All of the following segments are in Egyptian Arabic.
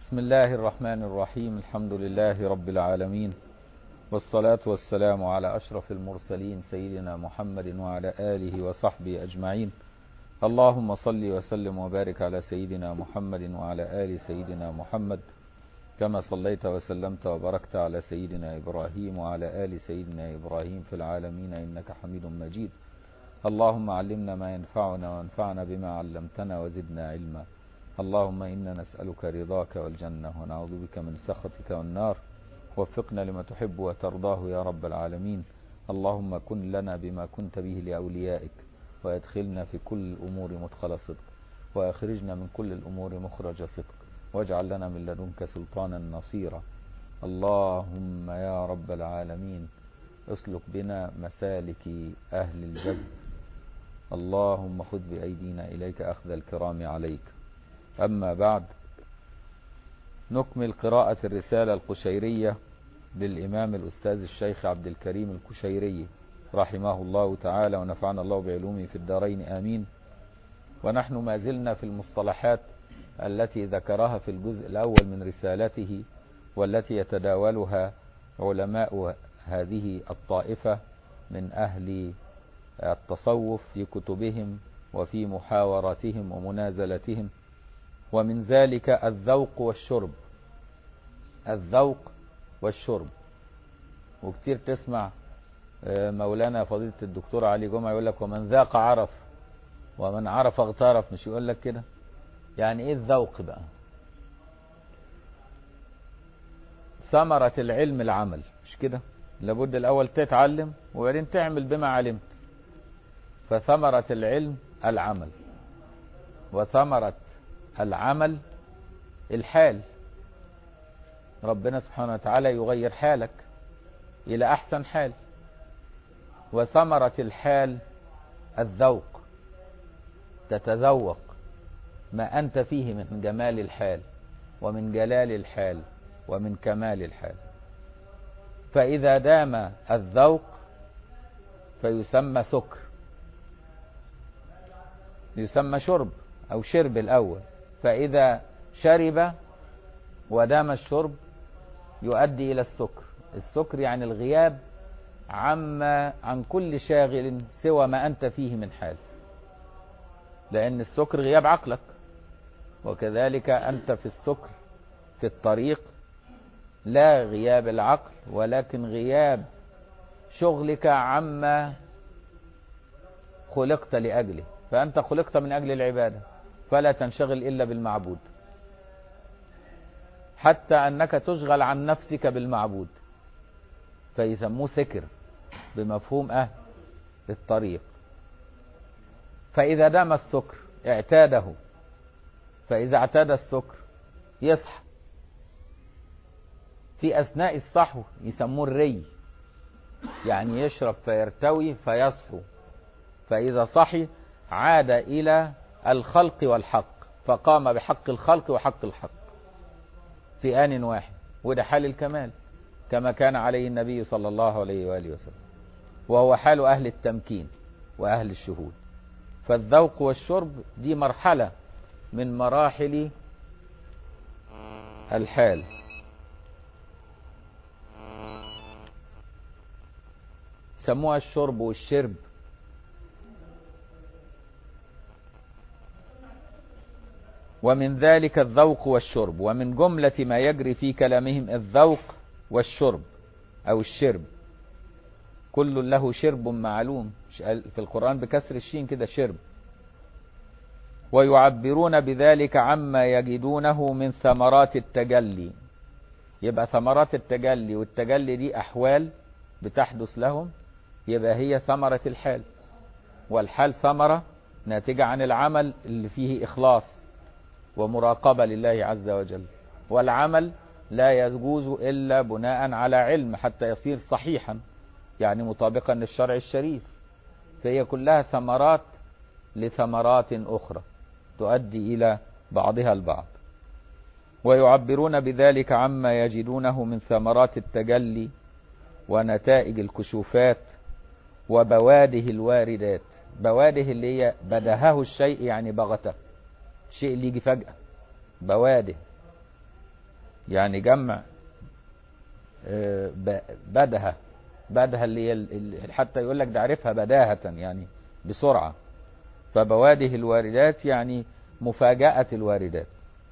بسم الله الرحمن الرحيم الحمد لله رب العالمين والصلاة والسلام على أشرف المرسلين سيدنا محمد وعلى آله وصحبه أجمعين اللهم صل وسلم وبارك على سيدنا محمد وعلى آل سيدنا محمد كما صليت وسلمت وباركت على سيدنا إبراهيم وعلى آل سيدنا إبراهيم في العالمين إنك حميد مجيد اللهم علمنا ما ينفعنا وانفعنا بما علمتنا وزدنا علما اللهم إنا نسألك رضاك والجنة ونعوذ بك من سخطك والنار وفقنا لما تحب وترضاه يا رب العالمين اللهم كن لنا بما كنت به لأوليائك وادخلنا في كل الأمور مدخل صدق وأخرجنا من كل الأمور مخرج صدق واجعل لنا من لدنك سلطانا نصيرا اللهم يا رب العالمين اسلك بنا مسالك أهل الجذب اللهم خذ بأيدينا إليك أخذ الكرام عليك أما بعد نكمل قراءة الرسالة القشيرية للإمام الأستاذ الشيخ عبد الكريم الكشيري رحمه الله تعالى ونفعنا الله بعلومه في الدارين آمين ونحن ما زلنا في المصطلحات التي ذكرها في الجزء الأول من رسالته والتي يتداولها علماء هذه الطائفة من أهل التصوف في كتبهم وفي محاوراتهم ومنازلتهم ومن ذلك الذوق والشرب الذوق والشرب وكتير تسمع مولانا فضيلة الدكتور علي جمعة يقول لك ومن ذاق عرف ومن عرف اغترف مش يقول لك كده يعني ايه الذوق بقى ثمرة العلم العمل مش كده لابد الاول تتعلم وبعدين تعمل بما علمت فثمرة العلم العمل وثمرة العمل الحال ربنا سبحانه وتعالى يغير حالك إلى أحسن حال وثمرة الحال الذوق تتذوق ما أنت فيه من جمال الحال ومن جلال الحال ومن كمال الحال فإذا دام الذوق فيسمى سكر يسمى شرب أو شرب الأول فإذا شرب ودام الشرب يؤدي إلى السكر السكر يعني الغياب عما عن كل شاغل سوى ما أنت فيه من حال لأن السكر غياب عقلك وكذلك أنت في السكر في الطريق لا غياب العقل ولكن غياب شغلك عما خلقت لأجله فأنت خلقت من أجل العبادة فلا تنشغل إلا بالمعبود حتى أنك تشغل عن نفسك بالمعبود فيسموه سكر بمفهوم أهل الطريق فإذا دام السكر اعتاده فإذا اعتاد السكر يصحى في أثناء الصحو يسموه الري يعني يشرب فيرتوي فيصحو فإذا صحي عاد إلى الخلق والحق فقام بحق الخلق وحق الحق في آن واحد وده حال الكمال كما كان عليه النبي صلى الله عليه وآله وسلم وهو حال أهل التمكين وأهل الشهود فالذوق والشرب دي مرحلة من مراحل الحال سموها الشرب والشرب ومن ذلك الذوق والشرب ومن جملة ما يجري في كلامهم الذوق والشرب أو الشرب كل له شرب معلوم في القرآن بكسر الشين كده شرب ويعبرون بذلك عما يجدونه من ثمرات التجلي يبقى ثمرات التجلي والتجلي دي أحوال بتحدث لهم يبقى هي ثمرة الحال والحال ثمرة ناتجة عن العمل اللي فيه إخلاص ومراقبة لله عز وجل والعمل لا يجوز إلا بناء على علم حتى يصير صحيحا يعني مطابقا للشرع الشريف فهي كلها ثمرات لثمرات أخرى تؤدي إلى بعضها البعض ويعبرون بذلك عما يجدونه من ثمرات التجلي ونتائج الكشوفات وبواده الواردات بواده اللي هي بدهه الشيء يعني بغته الشيء اللي يجي فجأة بواده يعني جمع آه، ب- بدهة بدهة اللي هي ال- ال- حتى يقول لك ده عرفها بداهة يعني بسرعة فبواده الواردات يعني مفاجأة الواردات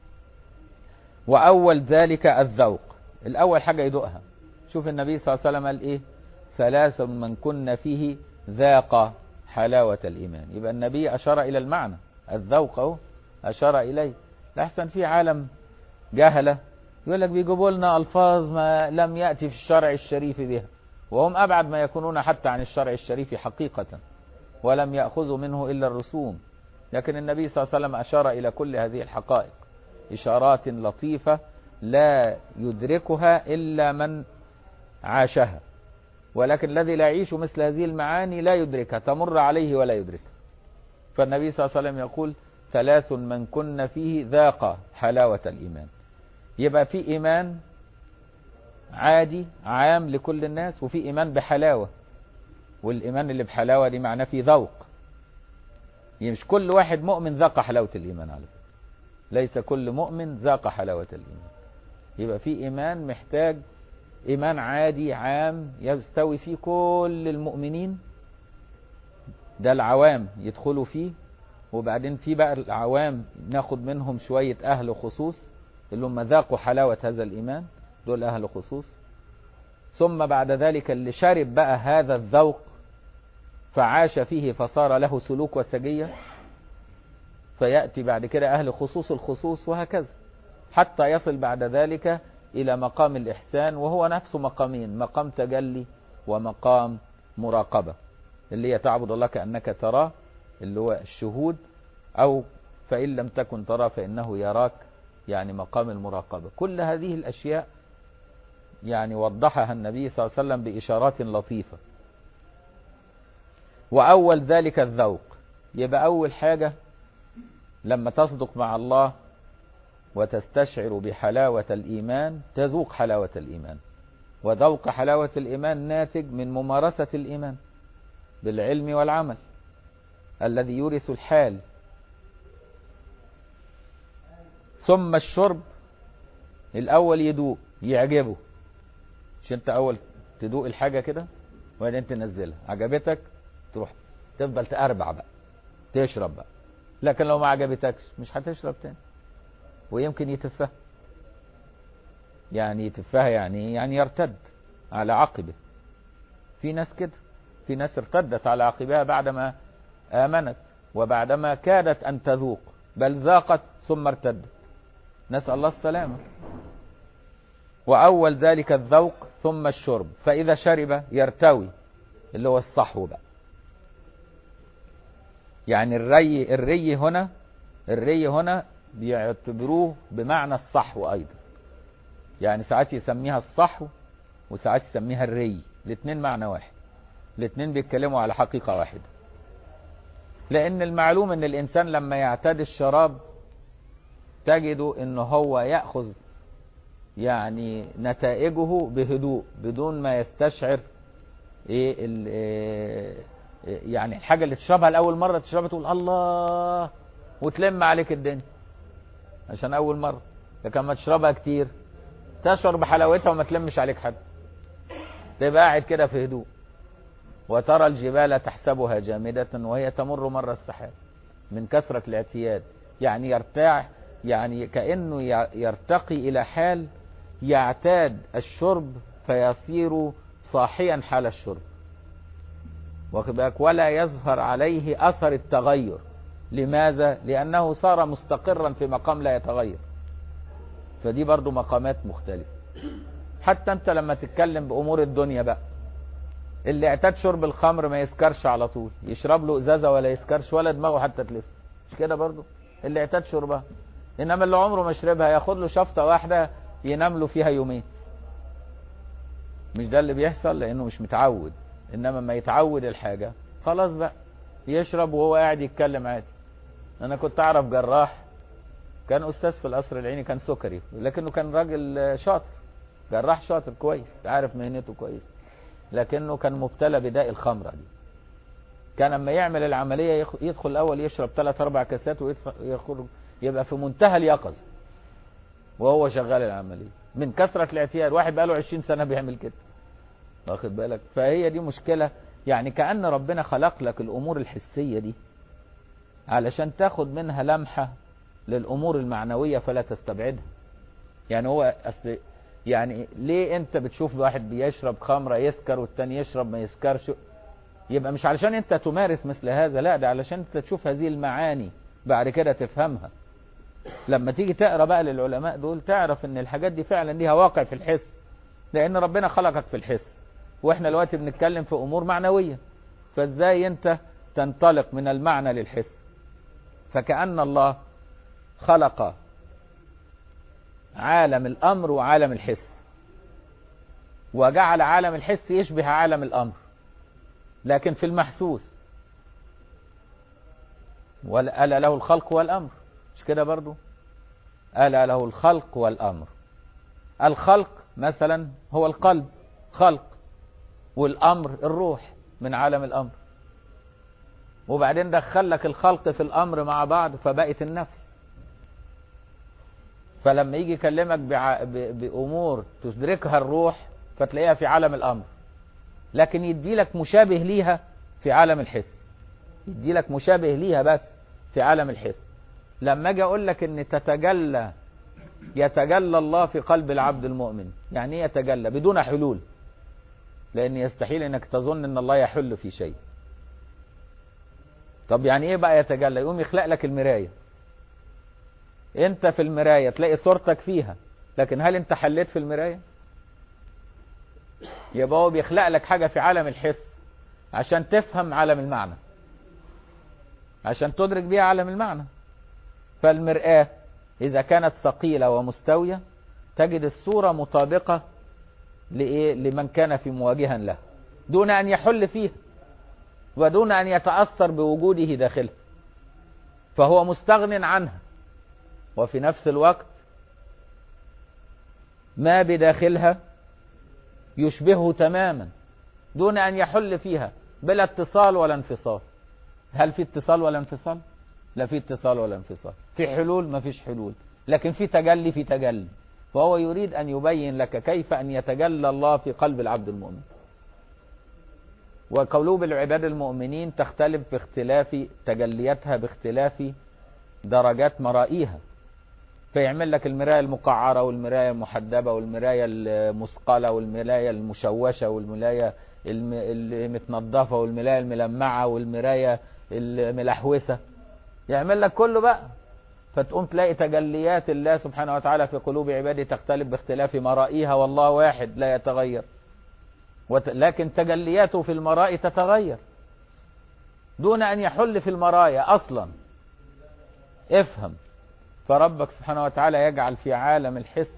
وأول ذلك الذوق الأول حاجة يدوقها شوف النبي صلى الله عليه وسلم قال إيه ثلاث من كن فيه ذاق حلاوة الإيمان يبقى النبي أشار إلى المعنى الذوق أهو أشار إليه لأحسن في عالم جهلة يقول لك بيجيبوا لنا ألفاظ ما لم يأتي في الشرع الشريف بها وهم أبعد ما يكونون حتى عن الشرع الشريف حقيقة ولم يأخذوا منه إلا الرسوم لكن النبي صلى الله عليه وسلم أشار إلى كل هذه الحقائق إشارات لطيفة لا يدركها إلا من عاشها ولكن الذي لا يعيش مثل هذه المعاني لا يدركها تمر عليه ولا يدركها فالنبي صلى الله عليه وسلم يقول ثلاث من كن فيه ذاق حلاوة الإيمان يبقى في إيمان عادي عام لكل الناس وفي إيمان بحلاوة والإيمان اللي بحلاوة دي معناه فيه ذوق يعني مش كل واحد مؤمن ذاق حلاوة الإيمان على فكرة ليس كل مؤمن ذاق حلاوة الإيمان يبقى في إيمان محتاج إيمان عادي عام يستوي فيه كل المؤمنين ده العوام يدخلوا فيه وبعدين في بقى العوام ناخد منهم شوية أهل خصوص اللي هم ذاقوا حلاوة هذا الإيمان دول أهل خصوص ثم بعد ذلك اللي شرب بقى هذا الذوق فعاش فيه فصار له سلوك وسجية فيأتي بعد كده أهل خصوص الخصوص وهكذا حتى يصل بعد ذلك إلى مقام الإحسان وهو نفسه مقامين مقام تجلي ومقام مراقبة اللي هي تعبد الله كأنك تراه اللي هو الشهود أو فإن لم تكن تراه فإنه يراك يعني مقام المراقبة كل هذه الأشياء يعني وضحها النبي صلى الله عليه وسلم بإشارات لطيفة وأول ذلك الذوق يبقى أول حاجة لما تصدق مع الله وتستشعر بحلاوة الإيمان تذوق حلاوة الإيمان وذوق حلاوة الإيمان ناتج من ممارسة الإيمان بالعلم والعمل الذي يورث الحال ثم الشرب الأول يدوق يعجبه مش انت أول تدوق الحاجة كده وبعدين تنزلها عجبتك تروح تفضل تأربع بقى تشرب بقى لكن لو ما عجبتكش مش هتشرب تاني ويمكن يتفها يعني يتفها يعني يعني يرتد على عقبه في ناس كده في ناس ارتدت على عقبها بعدما آمنت وبعدما كادت أن تذوق بل ذاقت ثم ارتدت نسأل الله السلامة وأول ذلك الذوق ثم الشرب فإذا شرب يرتوي اللي هو الصحو بقى يعني الري الري هنا الري هنا بيعتبروه بمعنى الصحو أيضا يعني ساعات يسميها الصحو وساعات يسميها الري الاثنين معنى واحد الاثنين بيتكلموا على حقيقة واحدة لأن المعلوم أن الإنسان لما يعتاد الشراب تجد أنه هو يأخذ يعني نتائجه بهدوء بدون ما يستشعر ايه ال إيه يعني الحاجة اللي تشربها لأول مرة تشربها تقول الله وتلم عليك الدنيا عشان أول مرة لكن ما تشربها كتير تشعر بحلاوتها وما تلمش عليك حد تبقى قاعد كده في هدوء وترى الجبال تحسبها جامدة وهي تمر مر السحاب من كثرة الاعتياد يعني يرتاح يعني كأنه يرتقي إلى حال يعتاد الشرب فيصير صاحيا حال الشرب واخد بالك ولا يظهر عليه أثر التغير لماذا؟ لأنه صار مستقرا في مقام لا يتغير فدي برضو مقامات مختلفة حتى انت لما تتكلم بأمور الدنيا بقى اللي اعتاد شرب الخمر ما يسكرش على طول يشرب له ازازة ولا يسكرش ولا دماغه حتى تلف مش كده برضو اللي اعتاد شربها انما اللي عمره ما شربها ياخد له شفطة واحدة ينام له فيها يومين مش ده اللي بيحصل لانه مش متعود انما ما يتعود الحاجة خلاص بقى يشرب وهو قاعد يتكلم عادي انا كنت اعرف جراح كان استاذ في القصر العيني كان سكري لكنه كان راجل شاطر جراح شاطر كويس عارف مهنته كويس لكنه كان مبتلى بداء الخمرة دي كان اما يعمل العملية يدخل الاول يشرب ثلاث اربع كاسات ويخرج يبقى في منتهى اليقظة وهو شغال العملية من كثرة الاعتياد واحد بقاله 20 سنة بيعمل كده واخد بالك فهي دي مشكلة يعني كأن ربنا خلق لك الأمور الحسية دي علشان تاخد منها لمحة للأمور المعنوية فلا تستبعدها يعني هو أصل يعني ليه انت بتشوف واحد بيشرب خمرة يسكر والتاني يشرب ما يسكرش يبقى مش علشان انت تمارس مثل هذا لا ده علشان انت تشوف هذه المعاني بعد كده تفهمها لما تيجي تقرا بقى للعلماء دول تعرف ان الحاجات دي فعلا ليها واقع في الحس لان ربنا خلقك في الحس واحنا دلوقتي بنتكلم في امور معنويه فازاي انت تنطلق من المعنى للحس فكأن الله خلق عالم الامر وعالم الحس وجعل عالم الحس يشبه عالم الامر لكن في المحسوس وألا له الخلق والامر مش كده برضو ألا له الخلق والامر الخلق مثلا هو القلب خلق والامر الروح من عالم الامر وبعدين دخل لك الخلق في الامر مع بعض فبقت النفس فلما يجي يكلمك بع... ب... بامور تدركها الروح فتلاقيها في عالم الامر لكن يدي لك مشابه ليها في عالم الحس يدي لك مشابه ليها بس في عالم الحس لما اجي اقول لك ان تتجلى يتجلى الله في قلب العبد المؤمن يعني ايه يتجلى بدون حلول لان يستحيل انك تظن ان الله يحل في شيء طب يعني ايه بقى يتجلى يقوم يخلق لك المرايه انت في المرايه تلاقي صورتك فيها لكن هل انت حليت في المرايه يبقى هو بيخلق لك حاجه في عالم الحس عشان تفهم عالم المعنى عشان تدرك بيها عالم المعنى فالمرآة إذا كانت ثقيلة ومستوية تجد الصورة مطابقة لإيه؟ لمن كان في مواجها له دون أن يحل فيها ودون أن يتأثر بوجوده داخلها فهو مستغن عنها وفي نفس الوقت ما بداخلها يشبهه تماما دون أن يحل فيها بلا اتصال ولا انفصال هل في اتصال ولا انفصال لا في اتصال ولا انفصال في حلول ما فيش حلول لكن في تجلي في تجلي فهو يريد أن يبين لك كيف أن يتجلى الله في قلب العبد المؤمن وقلوب العباد المؤمنين تختلف باختلاف تجلياتها باختلاف درجات مرائيها فيعمل لك المراية المقعرة والمراية المحدبة والمراية المثقلة والمراية المشوشة والمراية المتنظفة والمراية الملمعة والمراية الملحوسة يعمل لك كله بقى فتقوم تلاقي تجليات الله سبحانه وتعالى في قلوب عباده تختلف باختلاف مرائيها والله واحد لا يتغير لكن تجلياته في المرائي تتغير دون أن يحل في المرايا أصلا افهم فربك سبحانه وتعالى يجعل في عالم الحس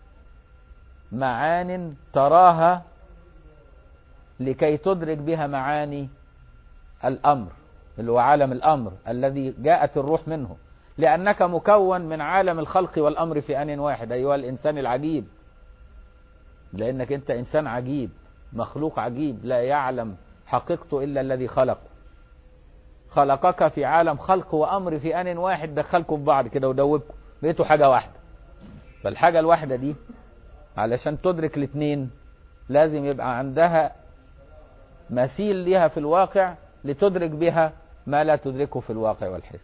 معان تراها لكي تدرك بها معاني الأمر اللي هو عالم الأمر الذي جاءت الروح منه لأنك مكون من عالم الخلق والأمر في آن واحد أيها الإنسان العجيب لأنك أنت إنسان عجيب مخلوق عجيب لا يعلم حقيقته إلا الذي خلقه خلقك في عالم خلق وأمر في آن واحد دخلكم في بعض كده ودوبكم بقيتوا حاجة واحدة فالحاجة الواحدة دي علشان تدرك الاثنين لازم يبقى عندها مثيل ليها في الواقع لتدرك بها ما لا تدركه في الواقع والحس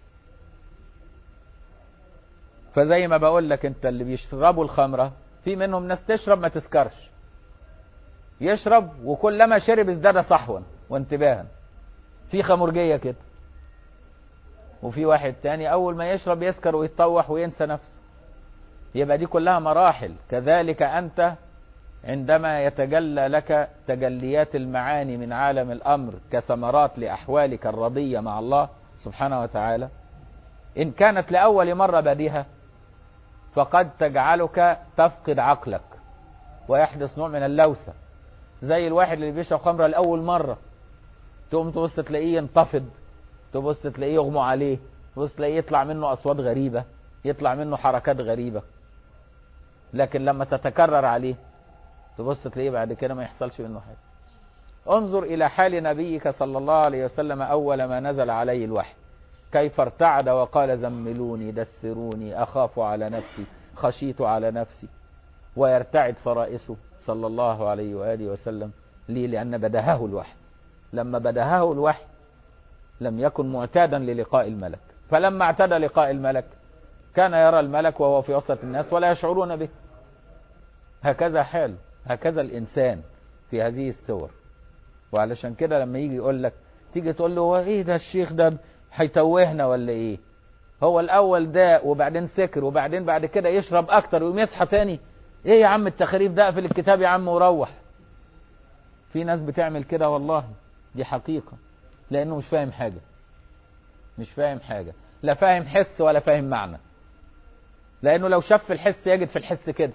فزي ما بقول لك انت اللي بيشربوا الخمرة في منهم ناس تشرب ما تسكرش يشرب وكلما شرب ازداد صحوا وانتباها في خمرجية كده وفي واحد تاني اول ما يشرب يسكر ويتطوح وينسى نفسه يبقى دي كلها مراحل كذلك انت عندما يتجلى لك تجليات المعاني من عالم الامر كثمرات لاحوالك الرضيه مع الله سبحانه وتعالى ان كانت لاول مره بادهه فقد تجعلك تفقد عقلك ويحدث نوع من اللوثه زي الواحد اللي بيشرب خمره لاول مره تقوم تبص تلاقيه ينتفض تبص تلاقيه يغمى عليه تبص تلاقيه يطلع منه اصوات غريبه يطلع منه حركات غريبه لكن لما تتكرر عليه تبص تلاقيه بعد كده ما يحصلش منه حاجه انظر الى حال نبيك صلى الله عليه وسلم اول ما نزل عليه الوحي كيف ارتعد وقال زملوني دثروني اخاف على نفسي خشيت على نفسي ويرتعد فرائسه صلى الله عليه وآله وسلم ليه لأن بدهه الوحي لما بدهه الوحي لم يكن معتادا للقاء الملك فلما اعتدى لقاء الملك كان يرى الملك وهو في وسط الناس ولا يشعرون به هكذا حاله هكذا الإنسان في هذه الصور وعلشان كده لما يجي يقول لك تيجي تقول له هو ايه ده الشيخ ده هيتوهنا ولا ايه هو الاول ده وبعدين سكر وبعدين بعد كده يشرب اكتر ويقوم يصحى تاني ايه يا عم التخريف ده اقفل الكتاب يا عم وروح في ناس بتعمل كده والله دي حقيقة لانه مش فاهم حاجة مش فاهم حاجة لا فاهم حس ولا فاهم معنى لانه لو شاف الحس يجد في الحس كده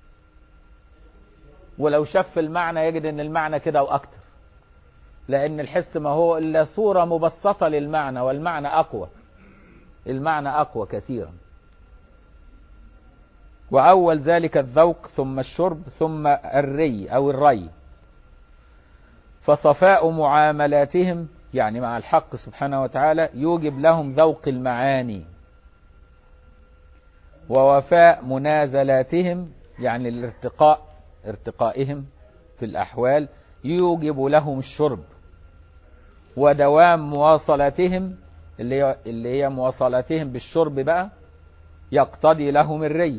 ولو شاف المعنى يجد ان المعنى كده واكتر لان الحس ما هو الا صورة مبسطة للمعنى والمعنى اقوى المعنى اقوى كثيرا واول ذلك الذوق ثم الشرب ثم الري او الري فصفاء معاملاتهم يعني مع الحق سبحانه وتعالى يوجب لهم ذوق المعاني ووفاء منازلاتهم يعني الارتقاء ارتقائهم في الأحوال يوجب لهم الشرب ودوام مواصلاتهم اللي هي, اللي هي مواصلاتهم بالشرب بقى يقتضي لهم الري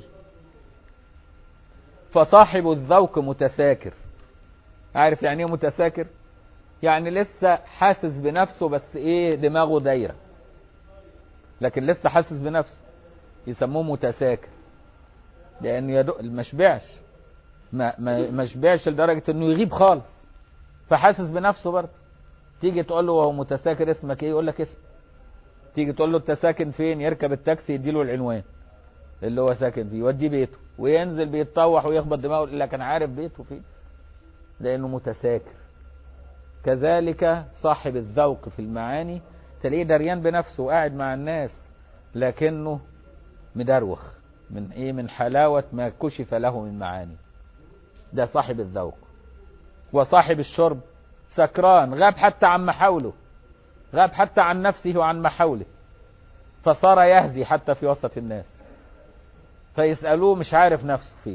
فصاحب الذوق متساكر عارف يعني ايه متساكر يعني لسه حاسس بنفسه بس ايه دماغه دايره لكن لسه حاسس بنفسه يسموه متساكر لانه يدق ما شبعش ما ما ما شبعش لدرجه انه يغيب خالص فحاسس بنفسه برضه تيجي تقول له وهو متساكر اسمك ايه يقول لك اسم تيجي تقول له انت ساكن فين يركب التاكسي يديله العنوان اللي هو ساكن فيه يوديه بيته وينزل بيتطوح ويخبط دماغه يقول لك انا عارف بيته فين لانه متساكر كذلك صاحب الذوق في المعاني تلاقيه دريان بنفسه وقاعد مع الناس لكنه مدروخ من ايه من حلاوة ما كشف له من معاني ده صاحب الذوق وصاحب الشرب سكران غاب حتى عن محاوله غاب حتى عن نفسه وعن محاوله فصار يهزي حتى في وسط الناس فيسألوه مش عارف نفسه فين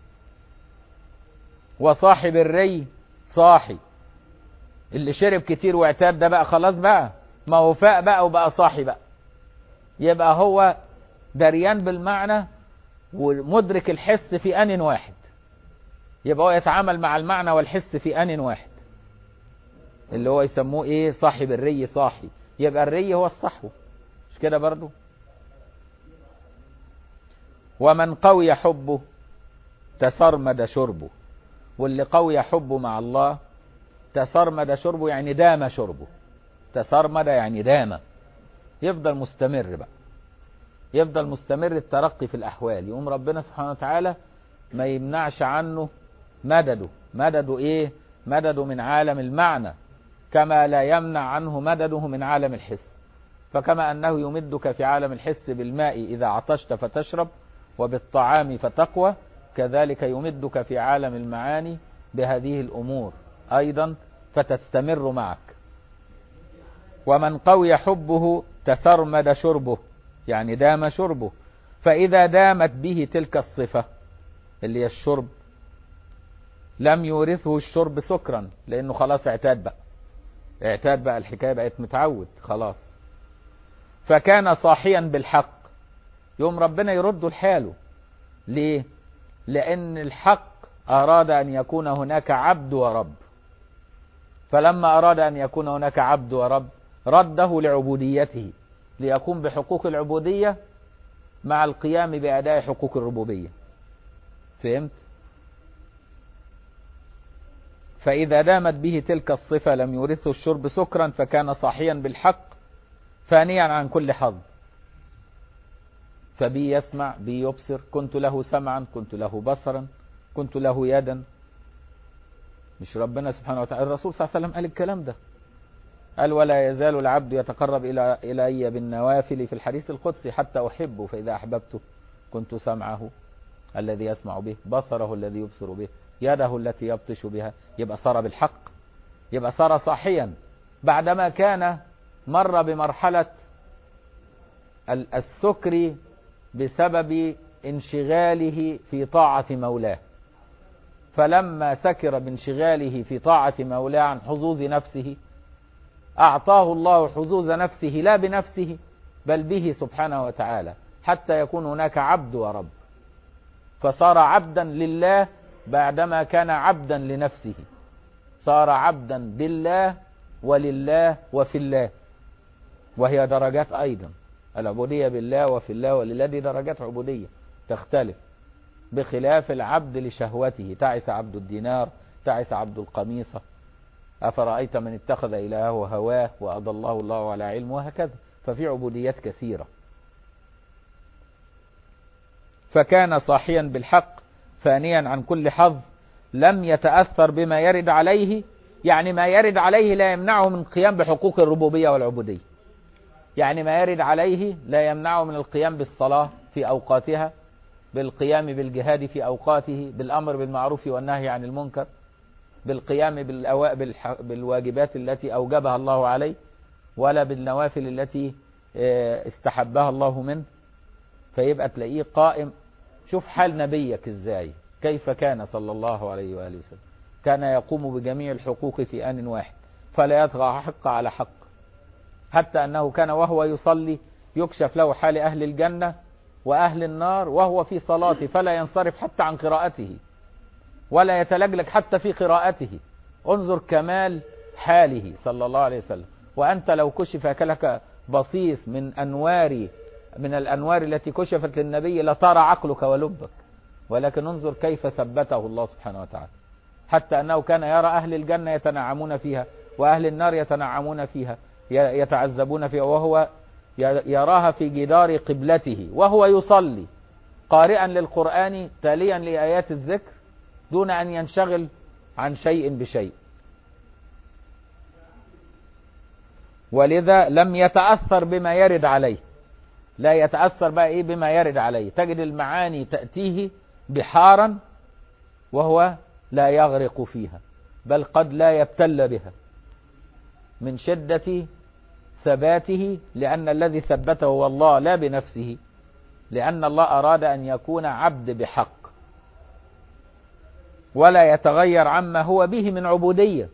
وصاحب الري صاحي اللي شرب كتير واعتاد ده بقى خلاص بقى ما هو فاق بقى وبقى صاحي بقى يبقى هو دريان بالمعنى ومدرك الحس في آن واحد يبقى هو يتعامل مع المعنى والحس في آن واحد اللي هو يسموه ايه صاحب الري صاحي يبقى الري هو الصحو مش كده برضو ومن قوي حبه تسرمد شربه واللي قوي حبه مع الله تسرمد شربه يعني دام شربه تسرمد يعني دام يفضل مستمر بقى يفضل مستمر الترقي في الأحوال يقوم ربنا سبحانه وتعالى ما يمنعش عنه مدده مدده ايه مدده من عالم المعنى كما لا يمنع عنه مدده من عالم الحس فكما أنه يمدك في عالم الحس بالماء إذا عطشت فتشرب وبالطعام فتقوى كذلك يمدك في عالم المعاني بهذه الأمور أيضا فتستمر معك ومن قوي حبه تسرمد شربه يعني دام شربه فإذا دامت به تلك الصفة اللي هي الشرب لم يورثه الشرب سكرا لأنه خلاص اعتاد بقى اعتاد بقى الحكاية بقت متعود خلاص فكان صاحيا بالحق يوم ربنا يرده لحاله ليه لأن الحق أراد أن يكون هناك عبد ورب فلما أراد أن يكون هناك عبد ورب رده لعبوديته ليقوم بحقوق العبودية مع القيام بأداء حقوق الربوبية فهمت فإذا دامت به تلك الصفة لم يورثه الشرب سكرا فكان صاحيا بالحق فانيا عن كل حظ فبي يسمع بي يبصر كنت له سمعا كنت له بصرا كنت له يدا مش ربنا سبحانه وتعالى الرسول صلى الله عليه وسلم قال الكلام ده قال ولا يزال العبد يتقرب إلى إلي بالنوافل في الحديث القدسي حتى أحبه فإذا أحببته كنت سمعه الذي يسمع به بصره الذي يبصر به يده التي يبطش بها يبقى صار بالحق يبقى صار صاحيا بعدما كان مر بمرحلة السكر بسبب انشغاله في طاعة مولاه فلما سكر بانشغاله في طاعة مولاه عن حظوظ نفسه أعطاه الله حظوظ نفسه لا بنفسه بل به سبحانه وتعالى حتى يكون هناك عبد ورب فصار عبدا لله بعدما كان عبدا لنفسه صار عبدا بالله ولله وفي الله وهي درجات أيضا العبودية بالله وفي الله ولله دي درجات عبودية تختلف بخلاف العبد لشهوته تعس عبد الدينار تعس عبد القميصة أفرأيت من اتخذ إلهه هواه وأضله الله على علم وهكذا ففي عبوديات كثيرة فكان صاحيا بالحق فانيا عن كل حظ لم يتأثر بما يرد عليه يعني ما يرد عليه لا يمنعه من القيام بحقوق الربوبية والعبودية يعني ما يرد عليه لا يمنعه من القيام بالصلاة في أوقاتها بالقيام بالجهاد في أوقاته بالأمر بالمعروف والنهي عن المنكر بالقيام بالأوا... بالح... بالواجبات التي أوجبها الله عليه ولا بالنوافل التي استحبها الله منه فيبقى تلاقيه قائم شوف حال نبيك ازاي كيف كان صلى الله عليه وآله وسلم كان يقوم بجميع الحقوق في آن واحد فلا يطغى حق على حق حتى أنه كان وهو يصلي يكشف له حال أهل الجنة وأهل النار وهو في صلاته فلا ينصرف حتى عن قراءته ولا يتلجلج حتى في قراءته انظر كمال حاله صلى الله عليه وسلم وأنت لو كشف لك بصيص من أنوار من الأنوار التي كشفت للنبي لطار عقلك ولبك ولكن انظر كيف ثبته الله سبحانه وتعالى حتى أنه كان يرى أهل الجنة يتنعمون فيها وأهل النار يتنعمون فيها يتعذبون فيها وهو يراها في جدار قبلته وهو يصلي قارئا للقرآن تاليا لآيات الذكر دون أن ينشغل عن شيء بشيء ولذا لم يتأثر بما يرد عليه لا يتأثر بقى إيه بما يرد عليه تجد المعاني تأتيه بحارا وهو لا يغرق فيها بل قد لا يبتل بها من شدة ثباته لأن الذي ثبته هو الله لا بنفسه لأن الله أراد أن يكون عبد بحق ولا يتغير عما هو به من عبودية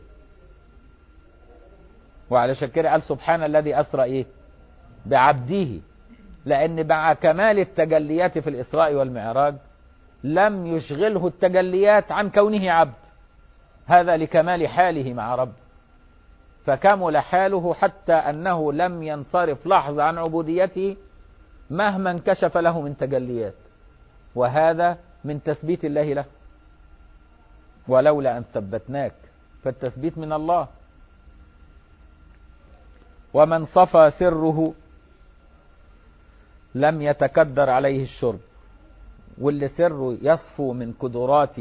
وعلى شكر قال سبحان الذي أسرى إيه بعبده لأن مع كمال التجليات في الإسراء والمعراج لم يشغله التجليات عن كونه عبد هذا لكمال حاله مع رب فكمل حاله حتى أنه لم ينصرف لحظة عن عبوديته مهما انكشف له من تجليات وهذا من تثبيت الله له ولولا أن ثبتناك فالتثبيت من الله ومن صفى سره لم يتكدر عليه الشرب واللي سره يصفو من قدرات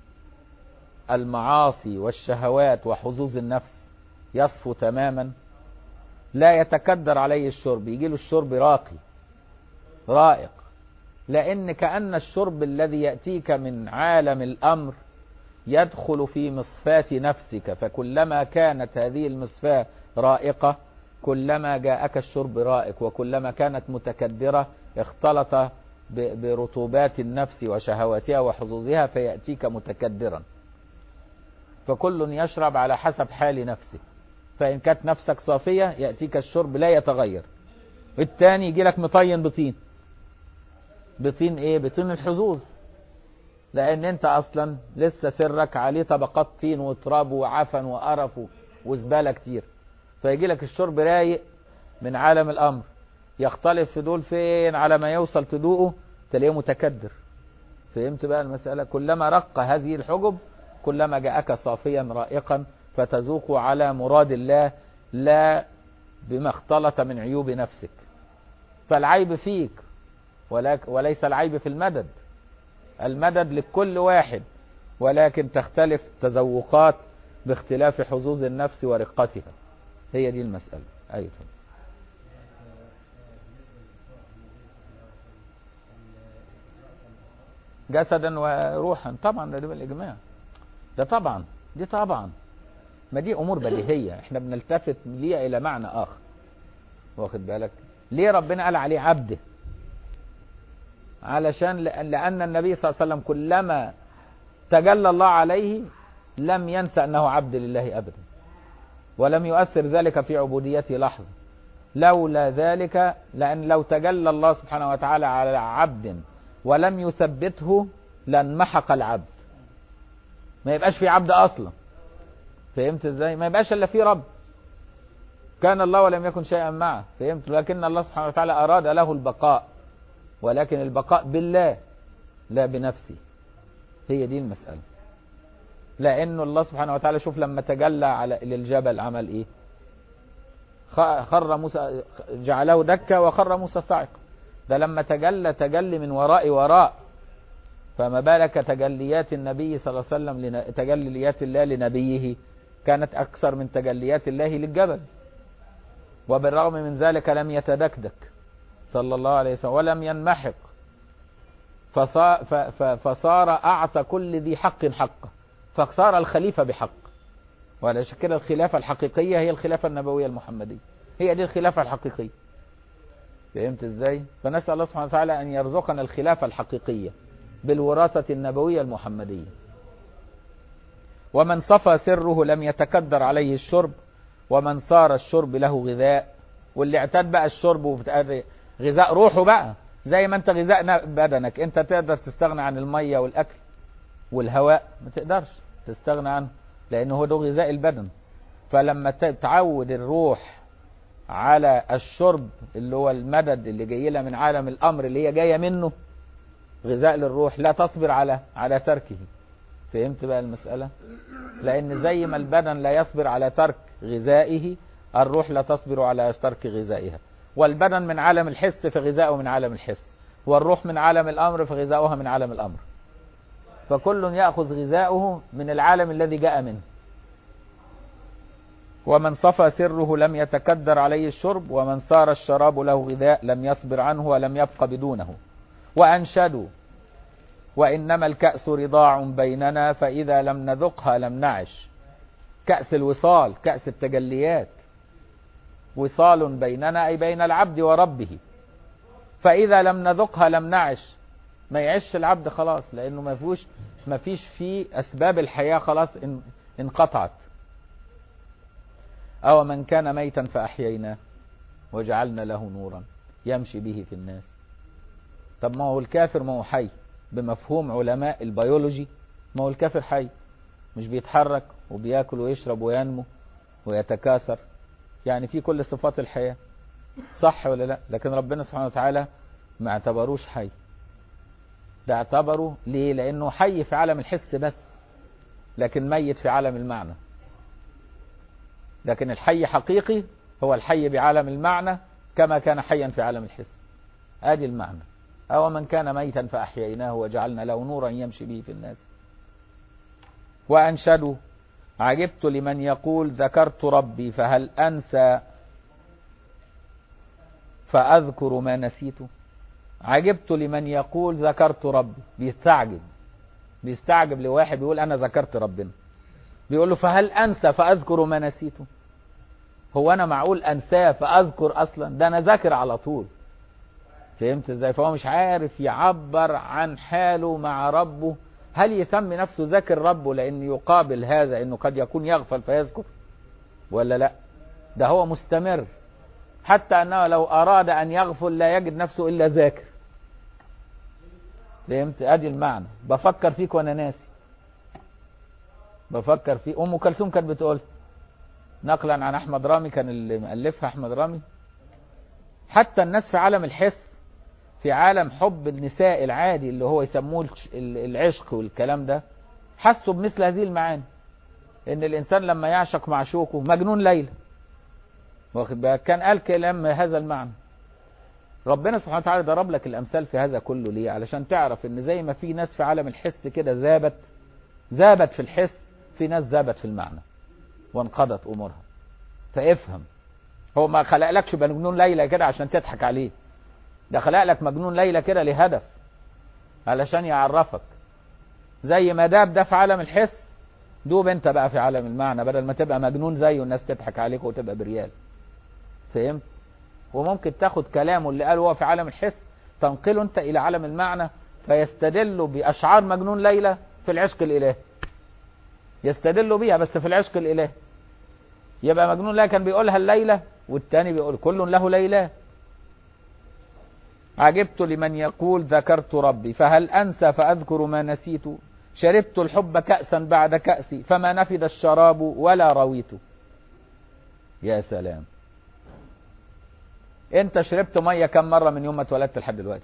المعاصي والشهوات وحظوظ النفس يصفو تماما لا يتكدر عليه الشرب يجي له الشرب راقي رائق لأن كأن الشرب الذي يأتيك من عالم الأمر يدخل في مصفاة نفسك فكلما كانت هذه المصفاة رائقة كلما جاءك الشرب رائق وكلما كانت متكدرة اختلط برطوبات النفس وشهواتها وحظوظها فيأتيك متكدرا فكل يشرب على حسب حال نفسه فإن كانت نفسك صافية يأتيك الشرب لا يتغير الثاني يجي لك مطين بطين بطين ايه بطين الحظوظ لان انت اصلا لسه سرك عليه طبقات طين وتراب وعفن وقرف وزبالة كتير فيجي لك الشرب رايق من عالم الامر يختلف في دول فين على ما يوصل تدوقه تلاقيه متكدر فهمت بقى المسألة كلما رق هذه الحجب كلما جاءك صافيا رائقا فتذوق على مراد الله لا بما اختلط من عيوب نفسك فالعيب فيك وليس العيب في المدد المدد لكل واحد ولكن تختلف تذوقات باختلاف حظوظ النفس ورقتها هي دي المسألة أيضا جسدا وروحا طبعا ده بالإجماع ده طبعا دي طبعا ما دي أمور بديهية احنا بنلتفت ليها إلى معنى آخر واخد بالك ليه ربنا قال عليه عبده علشان لأن النبي صلى الله عليه وسلم كلما تجلى الله عليه لم ينسى أنه عبد لله أبدا ولم يؤثر ذلك في عبوديته لحظة لولا ذلك لأن لو تجلى الله سبحانه وتعالى على عبد ولم يثبته لانمحق العبد ما يبقاش في عبد أصلا فهمت ازاي ما يبقاش الا في رب كان الله ولم يكن شيئا معه فهمت لكن الله سبحانه وتعالى أراد له البقاء ولكن البقاء بالله لا بنفسه هي دي المسألة لأنه الله سبحانه وتعالى شوف لما تجلى على للجبل عمل إيه خر موسى جعله دكة وخر موسى صاعقا ده لما تجلى تجلي من وراء وراء فما بالك تجليات النبي صلى الله عليه وسلم لن... تجليات الله لنبيه كانت أكثر من تجليات الله للجبل وبالرغم من ذلك لم يتدكدك صلى الله عليه وسلم ولم ينمحق فصار, فصار أعطى كل ذي حق حقه فصار الخليفة بحق وعلشان كده الخلافة الحقيقية هي الخلافة النبوية المحمدية هي دي الخلافة الحقيقية فهمت ازاي فنسأل الله سبحانه وتعالى أن يرزقنا الخلافة الحقيقية بالوراثة النبوية المحمدية ومن صفى سره لم يتكدر عليه الشرب ومن صار الشرب له غذاء واللي اعتاد بقى الشرب غذاء روحه بقى زي ما انت غذاء بدنك انت تقدر تستغنى عن المية والاكل والهواء ما تقدرش تستغنى عنه لانه هو ده غذاء البدن فلما تعود الروح على الشرب اللي هو المدد اللي جاي لها من عالم الامر اللي هي جايه منه غذاء للروح لا تصبر على على تركه فهمت بقى المسألة لأن زي ما البدن لا يصبر على ترك غذائه الروح لا تصبر على ترك غذائها والبدن من عالم الحس فغذاؤه من عالم الحس والروح من عالم الأمر فغذاؤها من عالم الأمر فكل يأخذ غذاؤه من العالم الذي جاء منه ومن صفى سره لم يتكدر عليه الشرب ومن صار الشراب له غذاء لم يصبر عنه ولم يبق بدونه وأنشدوا وإنما الكأس رضاع بيننا فإذا لم نذقها لم نعش كأس الوصال كأس التجليات وصال بيننا أي بين العبد وربه فإذا لم نذقها لم نعش ما يعيش العبد خلاص لأنه ما فيش ما فيش فيه أسباب الحياة خلاص انقطعت أو من كان ميتا فأحييناه وجعلنا له نورا يمشي به في الناس طب ما هو الكافر ما هو حي بمفهوم علماء البيولوجي ما هو الكافر حي مش بيتحرك وبياكل ويشرب وينمو ويتكاثر يعني في كل صفات الحياة صح ولا لا لكن ربنا سبحانه وتعالى ما اعتبروش حي ده اعتبره ليه لانه حي في عالم الحس بس لكن ميت في عالم المعنى لكن الحي حقيقي هو الحي بعالم المعنى كما كان حيا في عالم الحس ادي المعنى أو من كان ميتا فأحييناه وجعلنا له نورا يمشي به في الناس وأنشدوا عجبت لمن يقول ذكرت ربي فهل أنسى فأذكر ما نسيت عجبت لمن يقول ذكرت ربي بيستعجب بيستعجب لواحد بيقول أنا ذكرت ربنا بيقول له فهل أنسى فأذكر ما نسيته هو أنا معقول أنساه فأذكر أصلا ده أنا ذاكر على طول فهمت ازاي فهو مش عارف يعبر عن حاله مع ربه هل يسمي نفسه ذاكر ربه لان يقابل هذا انه قد يكون يغفل فيذكر ولا لا ده هو مستمر حتى انه لو اراد ان يغفل لا يجد نفسه الا ذاكر فهمت ادي المعنى بفكر فيك وانا ناسي بفكر فيك ام كلثوم كانت بتقول نقلا عن احمد رامي كان اللي مؤلفها احمد رامي حتى الناس في عالم الحس في عالم حب النساء العادي اللي هو يسموه العشق والكلام ده حسوا بمثل هذه المعاني ان الانسان لما يعشق معشوقه مجنون ليلى واخد بالك كان قال كلام هذا المعنى ربنا سبحانه وتعالى ضرب لك الامثال في هذا كله ليه علشان تعرف ان زي ما في ناس في عالم الحس كده ذابت ذابت في الحس في ناس ذابت في المعنى وانقضت امورها فافهم هو ما خلقلكش مجنون ليلى كده عشان تضحك عليه ده خلق لك مجنون ليلى كده لهدف علشان يعرفك زي ما داب ده في عالم الحس دوب انت بقى في عالم المعنى بدل ما تبقى مجنون زيه والناس تضحك عليك وتبقى بريال فهمت وممكن تاخد كلامه اللي قاله هو في عالم الحس تنقله انت الى عالم المعنى فيستدل باشعار مجنون ليلى في العشق الالهي يستدل بيها بس في العشق الالهي يبقى مجنون ليلى كان بيقولها الليلة والتاني بيقول كل له ليلى عجبت لمن يقول ذكرت ربي فهل أنسى فأذكر ما نسيت شربت الحب كأسا بعد كأسي فما نفد الشراب ولا رويت يا سلام انت شربت ميه كم مره من يوم ما اتولدت لحد دلوقتي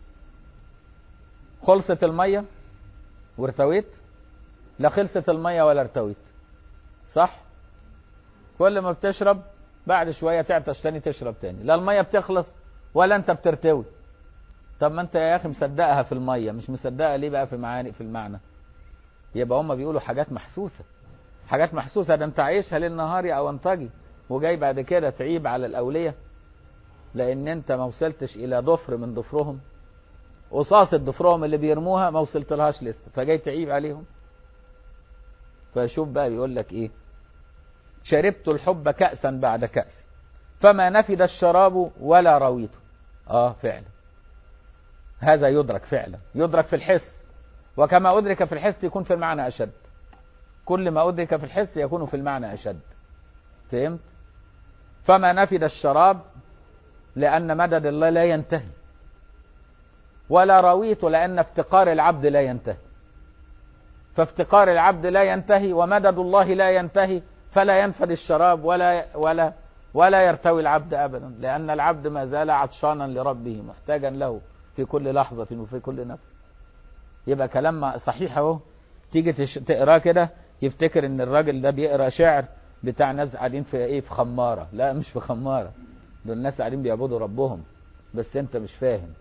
خلصت الميه وارتويت لا خلصت الميه ولا ارتويت صح كل ما بتشرب بعد شويه تعطش تاني تشرب تاني لا الميه بتخلص ولا انت بترتوي طب ما انت يا اخي مصدقها في الميه مش مصدقها ليه بقى في معاني في المعنى يبقى هم بيقولوا حاجات محسوسه حاجات محسوسه ده انت عايشها ليل نهاري او انطجي وجاي بعد كده تعيب على الاوليه لان انت ما وصلتش الى ضفر من ضفرهم قصاصة ضفرهم اللي بيرموها ما وصلت لهاش لسه فجاي تعيب عليهم فشوف بقى بيقول لك ايه شربت الحب كأسا بعد كأس فما نفد الشراب ولا رويته اه فعلا هذا يدرك فعلا يدرك في الحس وكما أدرك في الحس يكون في المعنى أشد كل ما أدرك في الحس يكون في المعنى أشد فهمت فما نفد الشراب لأن مدد الله لا ينتهي ولا رويت لأن افتقار العبد لا ينتهي فافتقار العبد لا ينتهي ومدد الله لا ينتهي فلا ينفد الشراب ولا ولا ولا يرتوي العبد ابدا لان العبد ما زال عطشانا لربه محتاجا له في كل لحظه وفي كل نفس يبقى كلام صحيح اهو تيجي تش... تقراه كده يفتكر ان الراجل ده بيقرا شعر بتاع ناس قاعدين في ايه في خماره لا مش في خماره دول الناس قاعدين بيعبدوا ربهم بس انت مش فاهم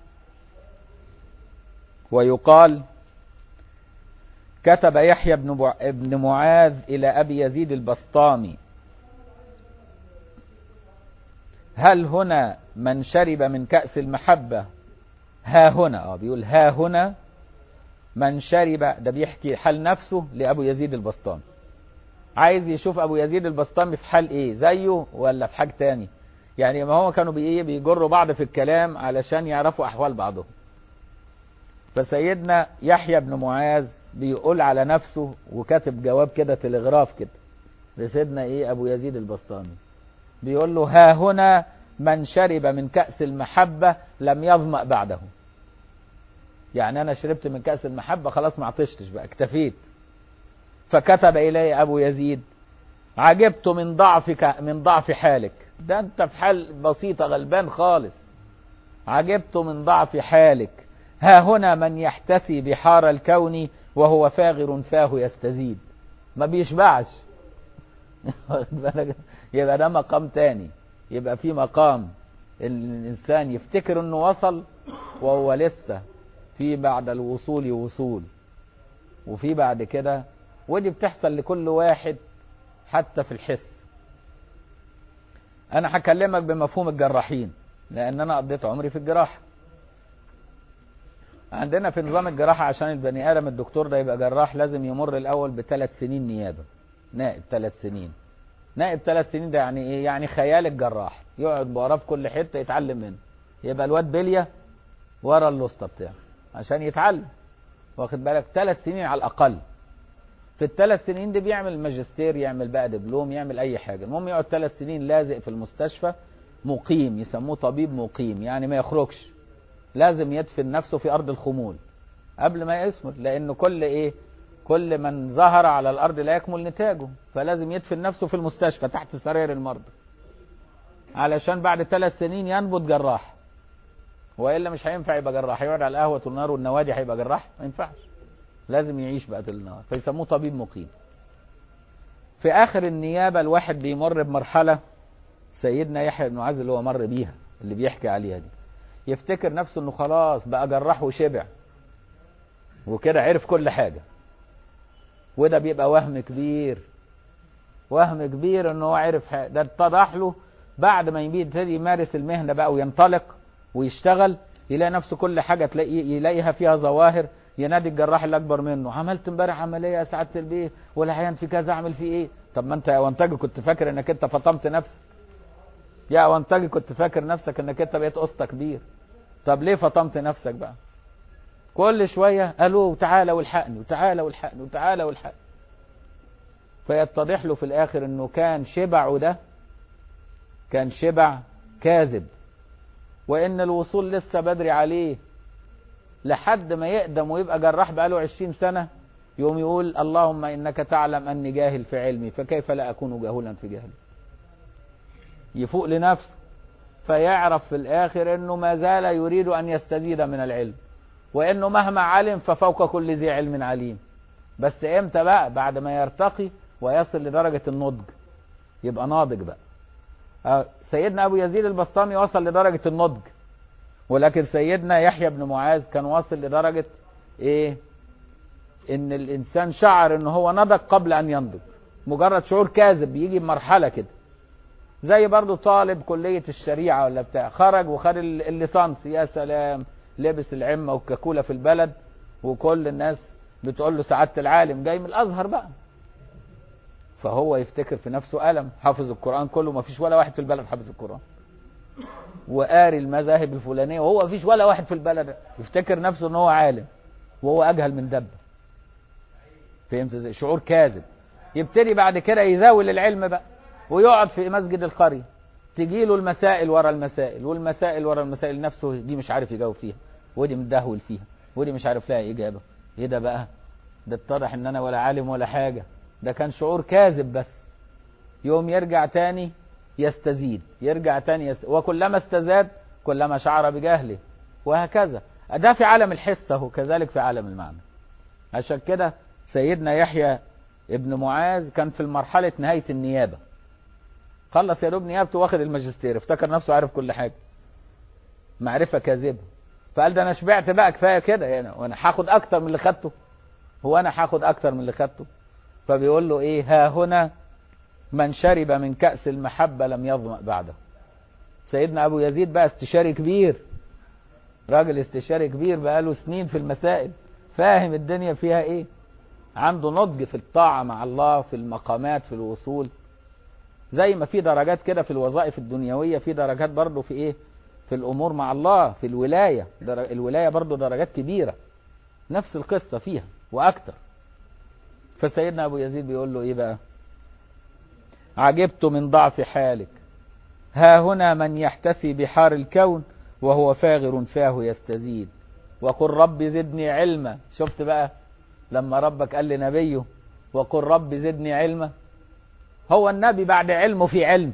ويقال كتب يحيى بن بع... ابن معاذ الى ابي يزيد البسطامي هل هنا من شرب من كأس المحبة ها هنا اه بيقول ها هنا من شرب ده بيحكي حال نفسه لأبو يزيد البسطامي عايز يشوف أبو يزيد البسطامي في حال إيه زيه ولا في حاجة تاني يعني ما هو كانوا بي بيجروا بعض في الكلام علشان يعرفوا أحوال بعضهم فسيدنا يحيى بن معاذ بيقول على نفسه وكاتب جواب كده تلغراف كده لسيدنا ايه ابو يزيد البسطامي بيقول له ها هنا من شرب من كأس المحبة لم يظمأ بعده يعني انا شربت من كأس المحبة خلاص ما عطشتش بقى اكتفيت فكتب الي ابو يزيد عجبت من ضعفك من ضعف حالك ده انت في حال بسيطة غلبان خالص عجبت من ضعف حالك ها هنا من يحتسي بحار الكون وهو فاغر فاه يستزيد ما بيشبعش يبقى ده مقام تاني يبقى في مقام الانسان يفتكر انه وصل وهو لسه في بعد الوصول وصول وفي بعد كده ودي بتحصل لكل واحد حتى في الحس انا هكلمك بمفهوم الجراحين لان انا قضيت عمري في الجراحه عندنا في نظام الجراحة عشان البني آدم الدكتور ده يبقى جراح لازم يمر الأول بثلاث سنين نيابة نائب ثلاث سنين نائب ثلاث سنين ده يعني إيه؟ يعني خيال الجراح يقعد وراه في كل حتة يتعلم منه يبقى الواد بلية ورا الوسطى بتاعه عشان يتعلم واخد بالك ثلاث سنين على الأقل في الثلاث سنين دي بيعمل ماجستير يعمل بقى دبلوم يعمل أي حاجة المهم يقعد ثلاث سنين لازق في المستشفى مقيم يسموه طبيب مقيم يعني ما يخرجش لازم يدفن نفسه في ارض الخمول قبل ما يثمر لان كل ايه كل من ظهر على الارض لا يكمل نتاجه فلازم يدفن نفسه في المستشفى تحت سرير المرضى علشان بعد ثلاث سنين ينبت جراح والا مش هينفع يبقى جراح يقعد على القهوه طول النهار والنوادي هيبقى جراح ما ينفعش لازم يعيش بقى طول النهار فيسموه طبيب مقيم في اخر النيابه الواحد بيمر بمرحله سيدنا يحيى بن معاذ اللي هو مر بيها اللي بيحكي عليها دي يفتكر نفسه انه خلاص بقى جراح وشبع وكده عرف كل حاجة وده بيبقى وهم كبير وهم كبير انه هو عرف حاجة. ده اتضح له بعد ما يبتدي يمارس المهنة بقى وينطلق ويشتغل يلاقي نفسه كل حاجة تلاقي يلاقيها فيها ظواهر ينادي الجراح اللي اكبر منه عملت امبارح عمليه يا سعاده البيه والعيان في كذا اعمل فيه ايه طب ما انت يا وانتجي كنت فاكر انك انت فطمت نفسك يا وانتجي كنت فاكر نفسك انك انت بقيت قسط كبير طب ليه فطمت نفسك بقى كل شوية قالوا تعالى والحقني وتعالى والحقني وتعالى والحقني فيتضح له في الآخر أنه كان شبعه ده كان شبع كاذب وإن الوصول لسه بدري عليه لحد ما يقدم ويبقى جراح بقاله عشرين سنة يوم يقول اللهم إنك تعلم أني جاهل في علمي فكيف لا أكون جاهلا في جهلي يفوق لنفسه فيعرف في الآخر أنه ما زال يريد أن يستزيد من العلم وأنه مهما علم ففوق كل ذي علم عليم بس إمتى بقى بعد ما يرتقي ويصل لدرجة النضج يبقى ناضج بقى سيدنا أبو يزيد البسطامي وصل لدرجة النضج ولكن سيدنا يحيى بن معاذ كان واصل لدرجة إيه إن الإنسان شعر إن هو نضج قبل أن ينضج مجرد شعور كاذب بيجي بمرحلة كده زي برضو طالب كلية الشريعة ولا بتاع خرج وخد الليسانس يا سلام لبس العمة والكاكولة في البلد وكل الناس بتقول له سعادة العالم جاي من الأزهر بقى فهو يفتكر في نفسه ألم حافظ القرآن كله ما فيش ولا واحد في البلد حافظ القرآن وقاري المذاهب الفلانية وهو ما فيش ولا واحد في البلد يفتكر نفسه ان هو عالم وهو أجهل من دب فهمت ازاي شعور كاذب يبتدي بعد كده يزاول العلم بقى ويقعد في مسجد القرية تجي له المسائل ورا المسائل والمسائل ورا المسائل نفسه دي مش عارف يجاوب فيها ودي متدهول فيها ودي مش عارف لها إجابة ايه ده بقى ده اتضح ان انا ولا عالم ولا حاجة ده كان شعور كاذب بس يوم يرجع تاني يستزيد يرجع تاني يست... وكلما استزاد كلما شعر بجهله وهكذا ده في عالم الحس اهو كذلك في عالم المعنى عشان كده سيدنا يحيى ابن معاذ كان في مرحلة نهاية النيابة خلص يا دوب نيابته واخد الماجستير افتكر نفسه عارف كل حاجة معرفة كاذبة فقال ده انا شبعت بقى كفاية كده يعني وانا هاخد اكتر من اللي خدته هو انا هاخد اكتر من اللي خدته فبيقول له ايه ها هنا من شرب من كأس المحبة لم يظمأ بعده سيدنا ابو يزيد بقى استشاري كبير راجل استشاري كبير بقاله سنين في المسائل فاهم الدنيا فيها ايه عنده نضج في الطاعة مع الله في المقامات في الوصول زي ما في درجات كده في الوظائف الدنيوية في درجات برضه في ايه في الامور مع الله في الولاية الولاية برضه درجات كبيرة نفس القصة فيها واكتر فسيدنا ابو يزيد بيقول له ايه بقى عجبت من ضعف حالك ها هنا من يحتسي بحار الكون وهو فاغر فاه يستزيد وقل رب زدني علما شفت بقى لما ربك قال لنبيه وقل رب زدني علما هو النبي بعد علمه في علم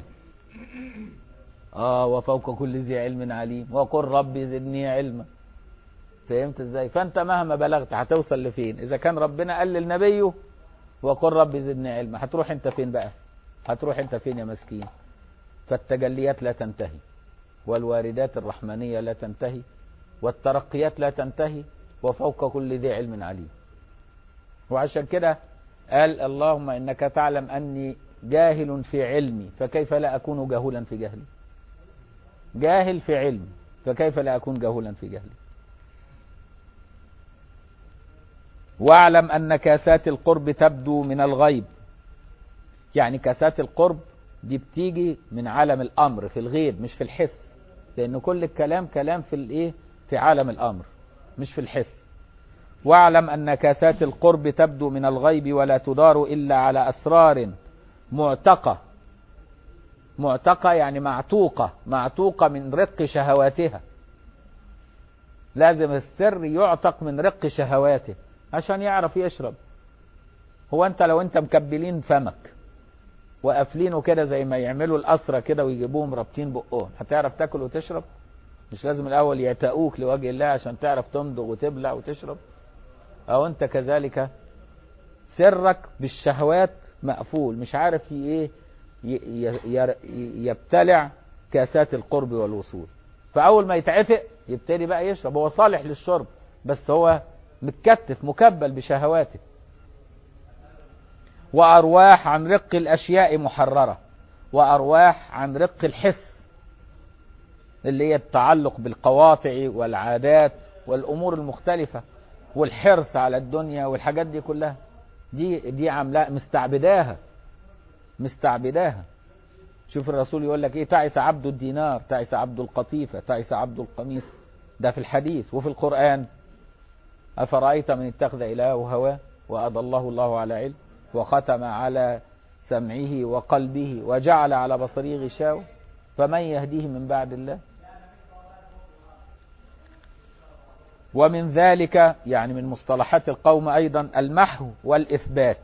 اه وفوق كل ذي علم عليم وقل رب زدني علما فهمت ازاي فانت مهما بلغت هتوصل لفين اذا كان ربنا قال للنبي وقل رب زدني علما هتروح انت فين بقى هتروح انت فين يا مسكين فالتجليات لا تنتهي والواردات الرحمانية لا تنتهي والترقيات لا تنتهي وفوق كل ذي علم عليم وعشان كده قال اللهم انك تعلم اني جاهل في علمي فكيف لا اكون جاهلا في جهلي جاهل في علمي فكيف لا اكون جاهلا في جهلي واعلم ان كاسات القرب تبدو من الغيب يعني كاسات القرب دي بتيجي من عالم الامر في الغيب مش في الحس لان كل الكلام كلام في الايه في عالم الامر مش في الحس واعلم ان كاسات القرب تبدو من الغيب ولا تدار الا على اسرار معتقه معتقه يعني معتوقه معتوقه من رق شهواتها لازم السر يعتق من رق شهواته عشان يعرف يشرب هو انت لو انت مكبلين فمك وقافلينه كده زي ما يعملوا الأسرة كده ويجيبوهم رابطين بقهم هتعرف تاكل وتشرب مش لازم الأول يعتقوك لوجه الله عشان تعرف تمضغ وتبلع وتشرب أو أنت كذلك سرك بالشهوات مقفول مش عارف ايه يبتلع كاسات القرب والوصول فأول ما يتعتق يبتدي بقى يشرب هو صالح للشرب بس هو متكتف مكبل بشهواته وأرواح عن رق الأشياء محررة وأرواح عن رق الحس اللي هي التعلق بالقواطع والعادات والأمور المختلفة والحرص على الدنيا والحاجات دي كلها دي دي عاملاء مستعبداها مستعبداها شوف الرسول يقول لك ايه تعس عبد الدينار تعس عبد القطيفة تعس عبد القميص ده في الحديث وفي القرآن أفرأيت من اتخذ إلهه هواه وأضله الله على علم وختم على سمعه وقلبه وجعل على بصره غشاوة فمن يهديه من بعد الله ومن ذلك يعني من مصطلحات القوم أيضا المحو والإثبات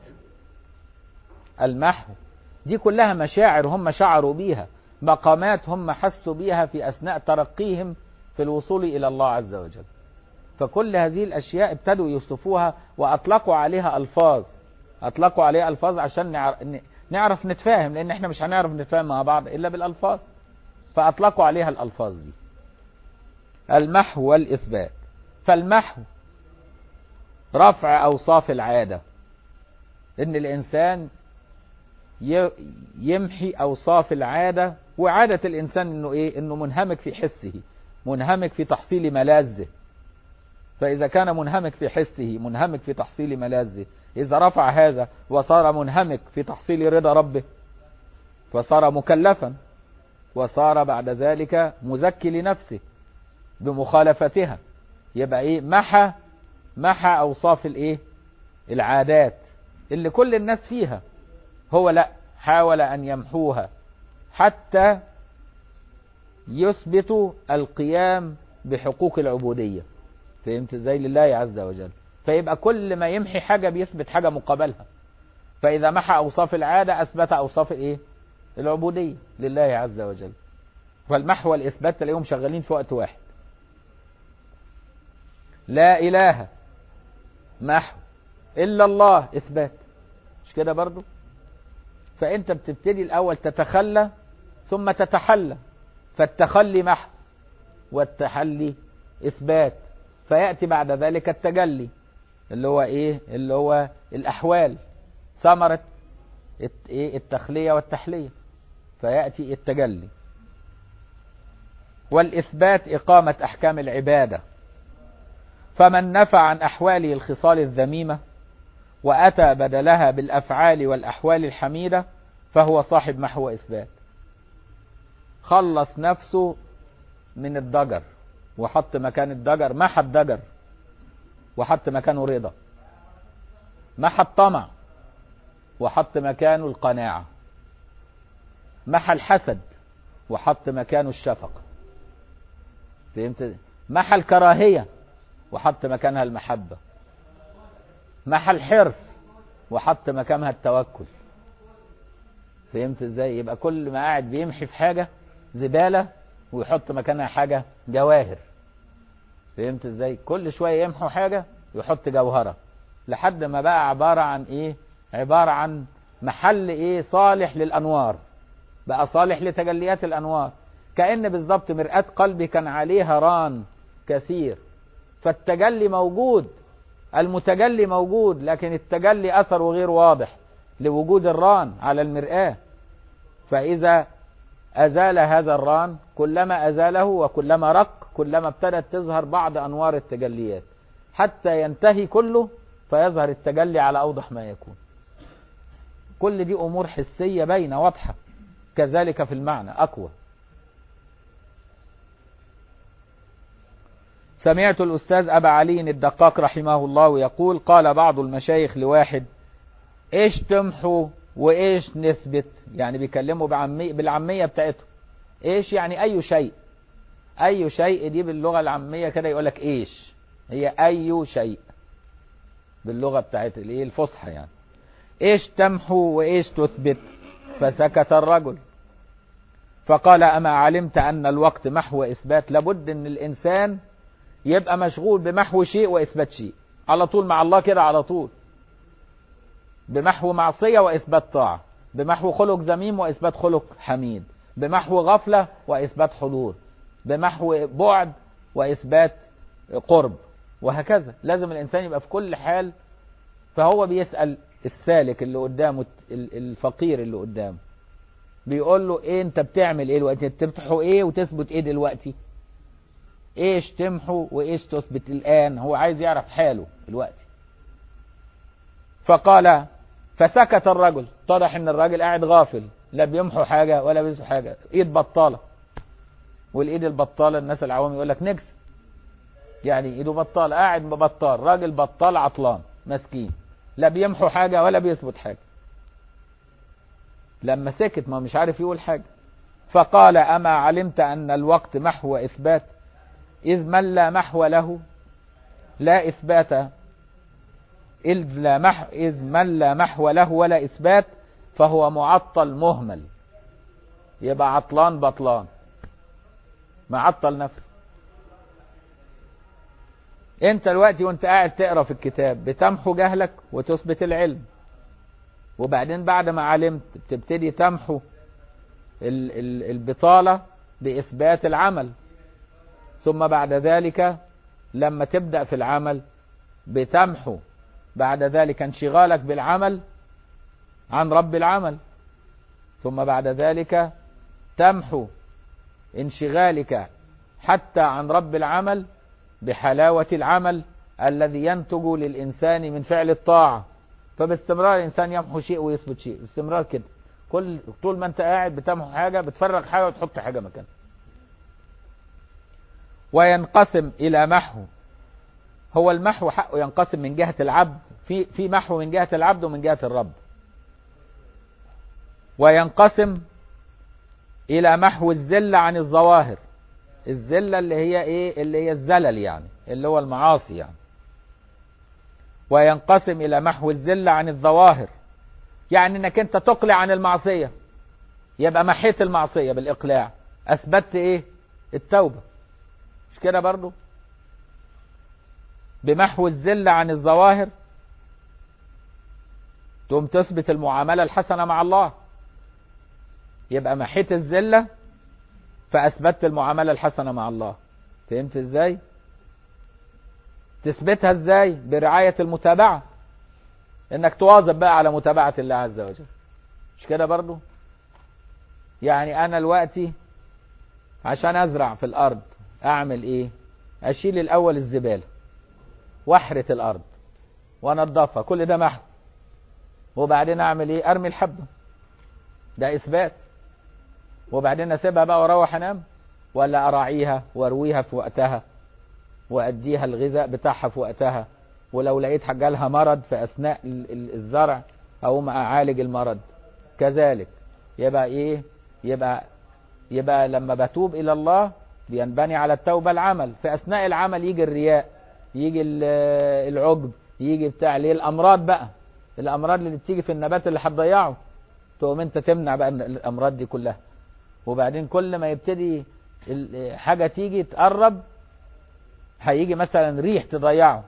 المحو دي كلها مشاعر هم شعروا بيها مقامات هم حسوا بيها في أثناء ترقيهم في الوصول إلى الله عز وجل فكل هذه الأشياء ابتدوا يوصفوها وأطلقوا عليها ألفاظ أطلقوا عليها ألفاظ عشان نعرف نتفاهم لأن احنا مش هنعرف نتفاهم مع بعض إلا بالألفاظ فأطلقوا عليها الألفاظ دي المحو والإثبات فالمحو رفع أوصاف العادة إن الإنسان يمحي أوصاف العادة وعادة الإنسان إنه إيه؟ إنه منهمك في حسه منهمك في تحصيل ملاذه فإذا كان منهمك في حسه منهمك في تحصيل ملاذه إذا رفع هذا وصار منهمك في تحصيل رضا ربه فصار مكلفا وصار بعد ذلك مزكي لنفسه بمخالفتها يبقى ايه محى محى اوصاف الايه العادات اللي كل الناس فيها هو لا حاول ان يمحوها حتى يثبت القيام بحقوق العبودية فهمت ازاي لله عز وجل فيبقى كل ما يمحي حاجة بيثبت حاجة مقابلها فإذا محى أوصاف العادة أثبت أوصاف الإيه؟ العبودية لله عز وجل فالمحو والإثبات تلاقيهم شغالين في وقت واحد لا إله محو إلا الله إثبات مش كده برضو فأنت بتبتدي الأول تتخلى ثم تتحلى فالتخلي محو والتحلي إثبات فيأتي بعد ذلك التجلي اللي هو إيه اللي هو الأحوال ثمرة إيه التخلية والتحلية فيأتي التجلي والإثبات إقامة أحكام العبادة فمن نفى عن أحواله الخصال الذميمة وأتى بدلها بالأفعال والأحوال الحميدة فهو صاحب محو إثبات خلص نفسه من الضجر وحط مكان الضجر محى الضجر وحط مكانه رضا محى الطمع وحط مكانه القناعة محى الحسد وحط مكانه الشفقة فهمت محى الكراهية وحط مكانها المحبة محى الحرص وحط مكانها التوكل فهمت ازاي يبقى كل ما قاعد بيمحي في حاجة زبالة ويحط مكانها حاجة جواهر فهمت ازاي كل شوية يمحو حاجة يحط جوهرة لحد ما بقى عبارة عن ايه عبارة عن محل ايه صالح للانوار بقى صالح لتجليات الانوار كأن بالظبط مرآة قلبي كان عليها ران كثير فالتجلي موجود المتجلي موجود لكن التجلي أثره غير واضح لوجود الران على المرآة فإذا أزال هذا الران كلما أزاله وكلما رق كلما ابتدت تظهر بعض أنوار التجليات حتى ينتهي كله فيظهر التجلي على أوضح ما يكون كل دي أمور حسية باينة واضحة كذلك في المعنى أقوى سمعت الأستاذ أبا علي الدقاق رحمه الله يقول قال بعض المشايخ لواحد إيش تمحو وإيش نثبت يعني بيكلموا بعمي بالعامية بتاعته إيش يعني أي شيء أي شيء دي باللغة العامية كده يقول لك إيش هي أي شيء باللغة بتاعت الإيه الفصحى يعني إيش تمحو وإيش تثبت فسكت الرجل فقال أما علمت أن الوقت محو إثبات لابد أن الإنسان يبقى مشغول بمحو شيء وإثبات شيء على طول مع الله كده على طول بمحو معصية وإثبات طاعة بمحو خلق ذميم وإثبات خلق حميد بمحو غفلة وإثبات حضور بمحو بعد وإثبات قرب وهكذا لازم الإنسان يبقى في كل حال فهو بيسأل السالك اللي قدامه الفقير اللي قدامه بيقول له ايه انت بتعمل ايه دلوقتي تمحو ايه وتثبت ايه دلوقتي ايش تمحو وايش تثبت الان هو عايز يعرف حاله دلوقتي فقال فسكت الرجل اتضح ان الراجل قاعد غافل لا بيمحو حاجه ولا بيمحو حاجه ايد بطاله والايد البطاله الناس العوام يقول لك نجس يعني ايده بطال قاعد ببطال راجل بطال عطلان مسكين لا بيمحو حاجة ولا بيثبت حاجة لما سكت ما مش عارف يقول حاجة فقال أما علمت أن الوقت محو إثبات إذ من لا محو له لا إثبات إذ, لا محو إذ من لا محو له ولا إثبات فهو معطل مهمل يبقى عطلان بطلان معطل نفسه انت دلوقتي وانت قاعد تقرا في الكتاب بتمحو جهلك وتثبت العلم وبعدين بعد ما علمت بتبتدي تمحو ال ال البطالة بإثبات العمل ثم بعد ذلك لما تبدأ في العمل بتمحو بعد ذلك انشغالك بالعمل عن رب العمل ثم بعد ذلك تمحو انشغالك حتى عن رب العمل بحلاوة العمل الذي ينتج للإنسان من فعل الطاعة فباستمرار الإنسان يمحو شيء ويثبت شيء باستمرار كده كل طول ما انت قاعد بتمحو حاجة بتفرغ حاجة وتحط حاجة مكانها وينقسم إلى محو هو المحو حقه ينقسم من جهة العبد في في محو من جهة العبد ومن جهة الرب وينقسم إلى محو الذلة عن الظواهر الذلة اللي هي ايه اللي هي الزلل يعني اللي هو المعاصي يعني وينقسم الى محو الذلة عن الظواهر يعني انك انت تقلع عن المعصية يبقى محيت المعصية بالاقلاع اثبتت ايه التوبة مش كده برضو بمحو الذلة عن الظواهر تقوم تثبت المعاملة الحسنة مع الله يبقى محيت الذلة فأثبتت المعاملة الحسنة مع الله فهمت ازاي تثبتها ازاي برعاية المتابعة انك تواظب بقى على متابعة الله عز وجل مش كده برضو يعني انا دلوقتي عشان ازرع في الارض اعمل ايه اشيل الاول الزبالة واحرث الارض وانضفها كل ده محو وبعدين اعمل ايه ارمي الحبة ده اثبات وبعدين اسيبها بقى واروح انام ولا اراعيها وارويها في وقتها واديها الغذاء بتاعها في وقتها ولو لقيت حاجه لها مرض في اثناء الزرع اقوم اعالج المرض كذلك يبقى ايه يبقى يبقى لما بتوب الى الله بينبني على التوبه العمل في اثناء العمل يجي الرياء يجي العجب يجي بتاع ليه الامراض بقى الامراض اللي بتيجي في النبات اللي هتضيعه تقوم انت تمنع بقى الامراض دي كلها وبعدين كل ما يبتدي حاجة تيجي تقرب هيجي مثلا ريح تضيعه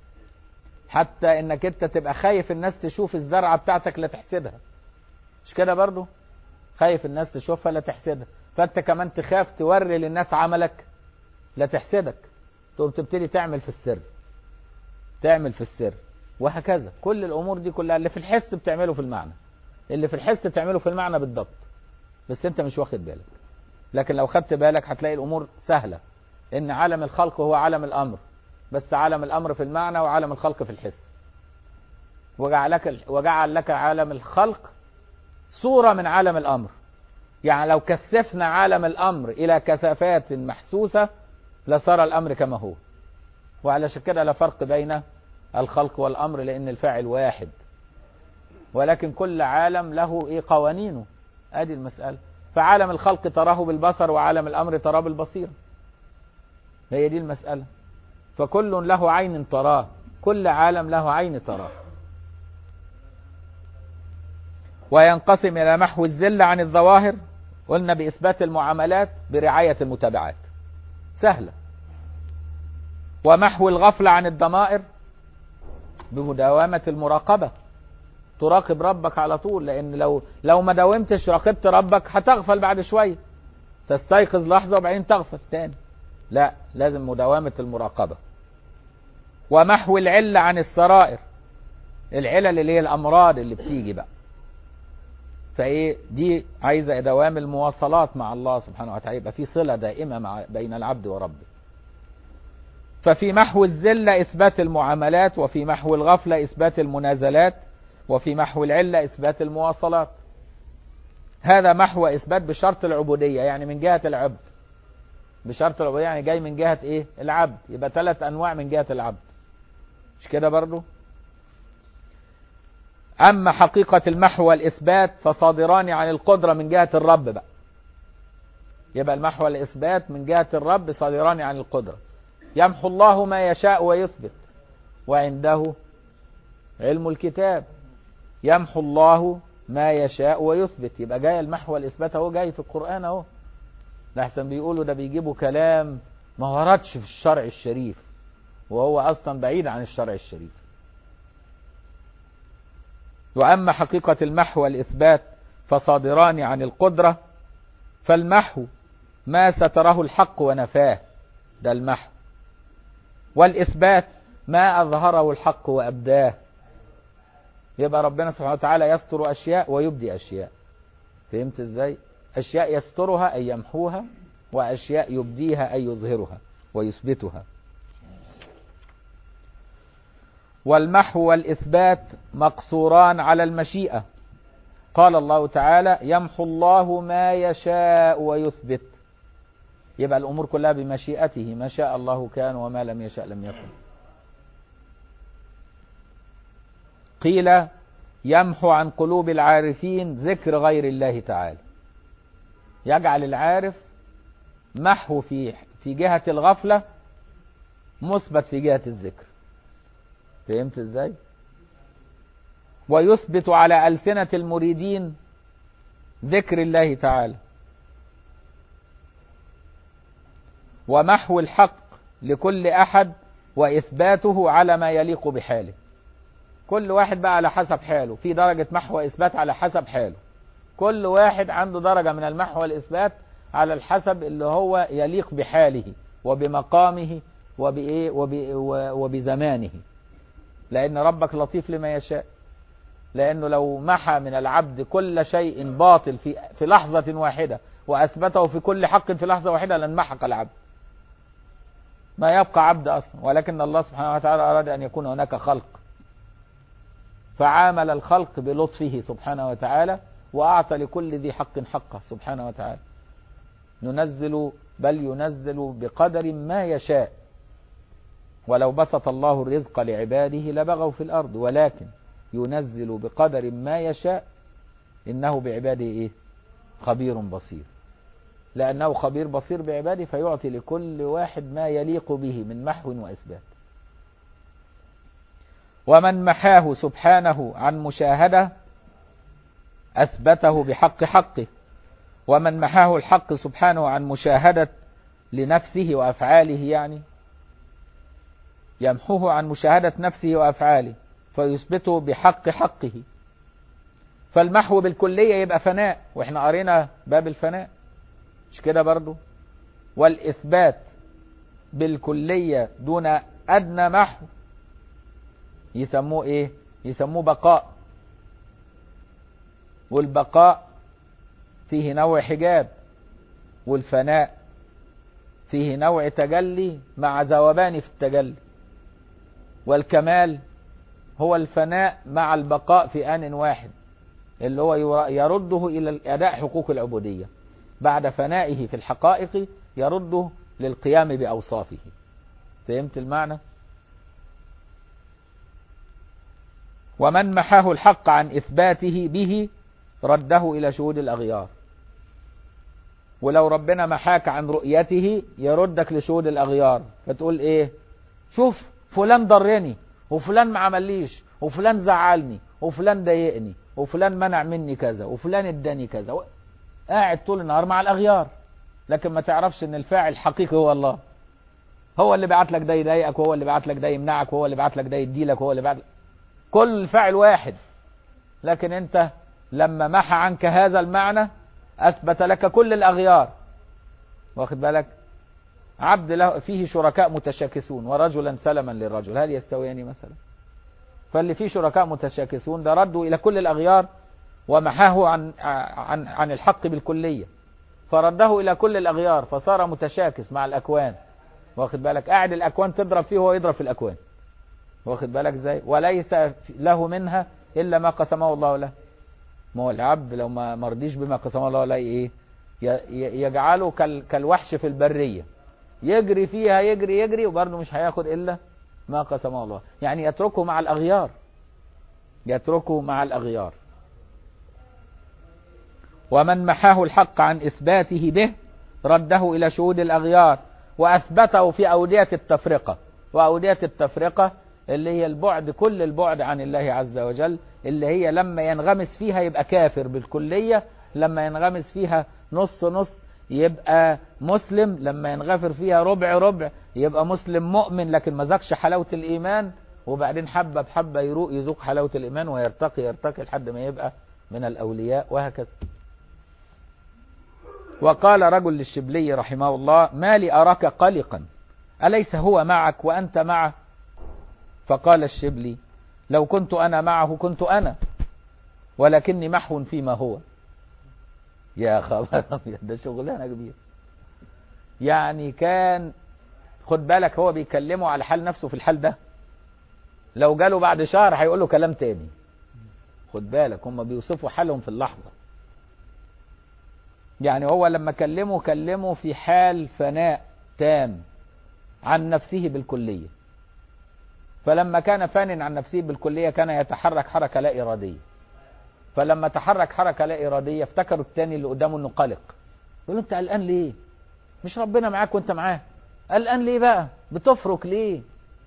حتى انك انت تبقى خايف الناس تشوف الزرعة بتاعتك لا تحسدها مش كده برضو خايف الناس تشوفها لا تحسدها فانت كمان تخاف توري للناس عملك لا تحسدك تقوم تبتدي تعمل في السر تعمل في السر وهكذا كل الامور دي كلها اللي في الحس بتعمله في المعنى اللي في الحس بتعمله في المعنى بالضبط بس انت مش واخد بالك لكن لو خدت بالك هتلاقي الامور سهله ان عالم الخلق هو عالم الامر بس عالم الامر في المعنى وعالم الخلق في الحس وجعل لك وجعل لك عالم الخلق صوره من عالم الامر يعني لو كثفنا عالم الامر الى كثافات محسوسه لصار الامر كما هو وعلشان كده لا فرق بين الخلق والامر لان الفاعل واحد ولكن كل عالم له ايه قوانينه ادي المسألة فعالم الخلق تراه بالبصر وعالم الامر تراه بالبصيرة هي دي المسألة فكل له عين تراه كل عالم له عين تراه وينقسم الى محو الذل عن الظواهر قلنا باثبات المعاملات برعاية المتابعات سهلة ومحو الغفلة عن الضمائر بمداومة المراقبة تراقب ربك على طول لان لو لو ما داومتش راقبت ربك هتغفل بعد شويه تستيقظ لحظه وبعدين تغفل تاني لا لازم مداومه المراقبه ومحو العله عن السرائر العلل اللي هي الامراض اللي بتيجي بقى فايه دي عايزه دوام المواصلات مع الله سبحانه وتعالى يبقى في صله دائمه مع بين العبد وربه ففي محو الذله اثبات المعاملات وفي محو الغفله اثبات المنازلات وفي محو العلة إثبات المواصلات هذا محو إثبات بشرط العبودية يعني من جهة العبد بشرط العبودية يعني جاي من جهة ايه العبد يبقى ثلاث انواع من جهة العبد مش كده برضو اما حقيقة المحو والاثبات فصادران عن القدرة من جهة الرب بقى يبقى المحو والاثبات من جهة الرب صادران عن القدرة يمحو الله ما يشاء ويثبت وعنده علم الكتاب يمحو الله ما يشاء ويثبت يبقى جاي المحو والاثبات اهو جاي في القران اهو لحسن بيقولوا ده بيجيبوا كلام ما وردش في الشرع الشريف وهو اصلا بعيد عن الشرع الشريف واما حقيقه المحو والاثبات فصادران عن القدره فالمحو ما ستره الحق ونفاه ده المحو والاثبات ما اظهره الحق وابداه يبقى ربنا سبحانه وتعالى يستر أشياء ويبدي أشياء فهمت ازاي أشياء يسترها أي يمحوها وأشياء يبديها أي يظهرها ويثبتها والمحو والإثبات مقصوران على المشيئة قال الله تعالى يمحو الله ما يشاء ويثبت يبقى الأمور كلها بمشيئته ما شاء الله كان وما لم يشاء لم يكن قيل يمحو عن قلوب العارفين ذكر غير الله تعالى يجعل العارف محو في في جهة الغفلة مثبت في جهة الذكر فهمت ازاي ويثبت على ألسنة المريدين ذكر الله تعالى ومحو الحق لكل أحد وإثباته على ما يليق بحاله كل واحد بقى على حسب حاله في درجة محو إثبات على حسب حاله كل واحد عنده درجة من المحو والإثبات على الحسب اللي هو يليق بحاله وبمقامه وبإيه وب وبزمانه لأن ربك لطيف لما يشاء لأنه لو محى من العبد كل شيء باطل في في لحظة واحدة وأثبته في كل حق في لحظة واحدة لانمحق العبد ما يبقى عبد أصلا ولكن الله سبحانه وتعالى أراد أن يكون هناك خلق فعامل الخلق بلطفه سبحانه وتعالى وأعطى لكل ذي حق حقه سبحانه وتعالى ننزل بل ينزل بقدر ما يشاء ولو بسط الله الرزق لعباده لبغوا في الأرض ولكن ينزل بقدر ما يشاء إنه بعباده إيه خبير بصير لأنه خبير بصير بعباده فيعطي لكل واحد ما يليق به من محو وإثبات ومن محاه سبحانه عن مشاهدة أثبته بحق حقه ومن محاه الحق سبحانه عن مشاهدة لنفسه وأفعاله يعني يمحوه عن مشاهدة نفسه وأفعاله فيثبته بحق حقه فالمحو بالكلية يبقى فناء واحنا قرينا باب الفناء مش كده برضو والإثبات بالكلية دون أدنى محو يسموه ايه يسموه بقاء والبقاء فيه نوع حجاب والفناء فيه نوع تجلي مع ذوبان في التجلي والكمال هو الفناء مع البقاء في آن واحد اللي هو يرده إلى أداء حقوق العبودية بعد فنائه في الحقائق يرده للقيام بأوصافه فهمت المعنى؟ ومن محاه الحق عن إثباته به رده إلى شهود الأغيار ولو ربنا محاك عن رؤيته يردك لشهود الأغيار فتقول إيه شوف فلان ضرني وفلان ما عمليش وفلان زعلني وفلان ضايقني وفلان منع مني كذا وفلان اداني كذا قاعد طول النهار مع الأغيار لكن ما تعرفش ان الفاعل الحقيقي هو الله هو اللي بعت لك ده يضايقك وهو اللي بعت لك ده يمنعك وهو اللي بعت لك ده يديلك وهو اللي بعت لك كل فاعل واحد لكن انت لما محى عنك هذا المعنى اثبت لك كل الاغيار واخد بالك عبد له فيه شركاء متشاكسون ورجلا سلما للرجل هل يستويان مثلا فاللي فيه شركاء متشاكسون ده ردوا الى كل الاغيار ومحاه عن عن عن الحق بالكليه فرده الى كل الاغيار فصار متشاكس مع الاكوان واخد بالك قاعد الاكوان تضرب فيه وهو يضرب في الاكوان واخد بالك ازاي وليس له منها الا ما قسمه الله له ما هو العبد لو ما مرضيش بما قسمه الله له ايه يجعله كالوحش في البرية يجري فيها يجري يجري وبرضه مش هياخد إلا ما قسمه الله يعني يتركه مع الأغيار يتركه مع الأغيار ومن محاه الحق عن إثباته به رده إلى شهود الأغيار وأثبته في أودية التفرقة وأودية التفرقة اللي هي البعد كل البعد عن الله عز وجل اللي هي لما ينغمس فيها يبقى كافر بالكلية لما ينغمس فيها نص نص يبقى مسلم لما ينغفر فيها ربع ربع يبقى مسلم مؤمن لكن ما ذاقش حلاوة الإيمان وبعدين حبة بحبة يروق يذوق حلاوة الإيمان ويرتقي يرتقي لحد ما يبقى من الأولياء وهكذا وقال رجل للشبلي رحمه الله ما لي أراك قلقا أليس هو معك وأنت معه فقال الشبلي لو كنت أنا معه كنت أنا ولكني محو فيما هو يا خبر ده شغلانه كبيره يعني كان خد بالك هو بيكلمه على حال نفسه في الحال ده لو جاله بعد شهر هيقول له كلام تاني خد بالك هم بيوصفوا حالهم في اللحظه يعني هو لما كلمه كلمه في حال فناء تام عن نفسه بالكليه فلما كان فان عن نفسه بالكليه كان يتحرك حركه لا اراديه فلما تحرك حركة لا إرادية افتكروا التاني اللي قدامه انه قلق يقول له انت قلقان ليه مش ربنا معاك وانت معاه قلقان ليه بقى بتفرك ليه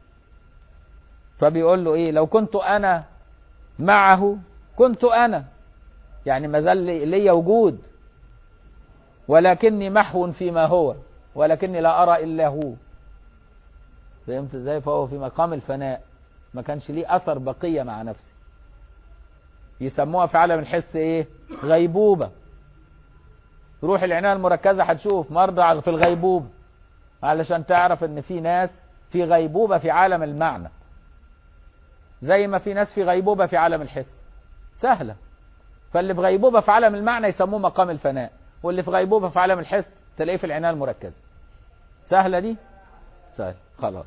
فبيقول له ايه لو كنت انا معه كنت انا يعني ما زال لي وجود ولكني محو فيما هو ولكني لا ارى الا هو فهمت ازاي فهو في مقام الفناء ما كانش ليه اثر بقيه مع نفسه يسموها في عالم الحس ايه غيبوبة روح العناية المركزة هتشوف مرضى في الغيبوبة علشان تعرف ان في ناس في غيبوبة في عالم المعنى زي ما في ناس في غيبوبة في عالم الحس سهلة فاللي في غيبوبة في عالم المعنى يسموه مقام الفناء واللي في غيبوبة في عالم الحس تلاقيه في العناية المركزة سهلة دي سهل خلاص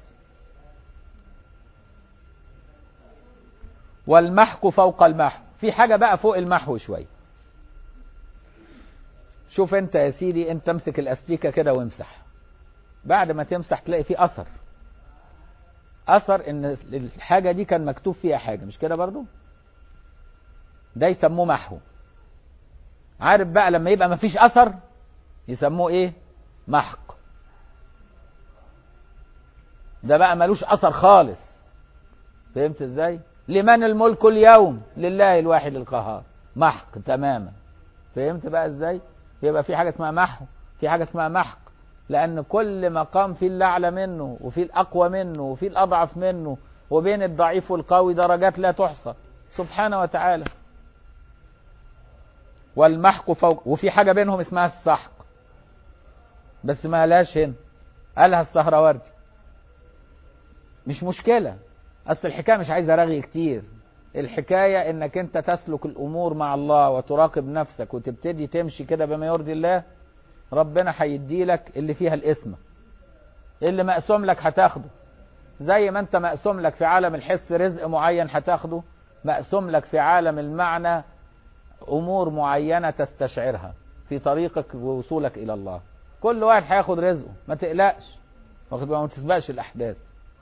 والمحك فوق المحو في حاجة بقى فوق المحو شوية شوف انت يا سيدي انت امسك الاستيكة كده وامسح بعد ما تمسح تلاقي فيه اثر اثر ان الحاجة دي كان مكتوب فيها حاجة مش كده برضو ده يسموه محو عارف بقى لما يبقى مفيش اثر يسموه ايه محق ده بقى ملوش اثر خالص فهمت ازاي لمن الملك اليوم لله الواحد القهار محق تماما فهمت بقى ازاي يبقى في حاجه اسمها محو في حاجه اسمها محق لان كل مقام فيه الاعلى منه وفي الاقوى منه وفي الاضعف منه وبين الضعيف والقوي درجات لا تحصى سبحانه وتعالى والمحق فوق وفي حاجه بينهم اسمها السحق بس ما قالهاش هنا قالها السهروردي مش مشكله اصل الحكايه مش عايزه رغي كتير الحكايه انك انت تسلك الامور مع الله وتراقب نفسك وتبتدي تمشي كده بما يرضي الله ربنا هيدي لك اللي فيها الاسم اللي مقسوم لك هتاخده زي ما انت مقسوم لك في عالم الحس رزق معين هتاخده مقسوم لك في عالم المعنى امور معينه تستشعرها في طريقك ووصولك الى الله كل واحد هياخد رزقه ما تقلقش واخد ما تسبقش الاحداث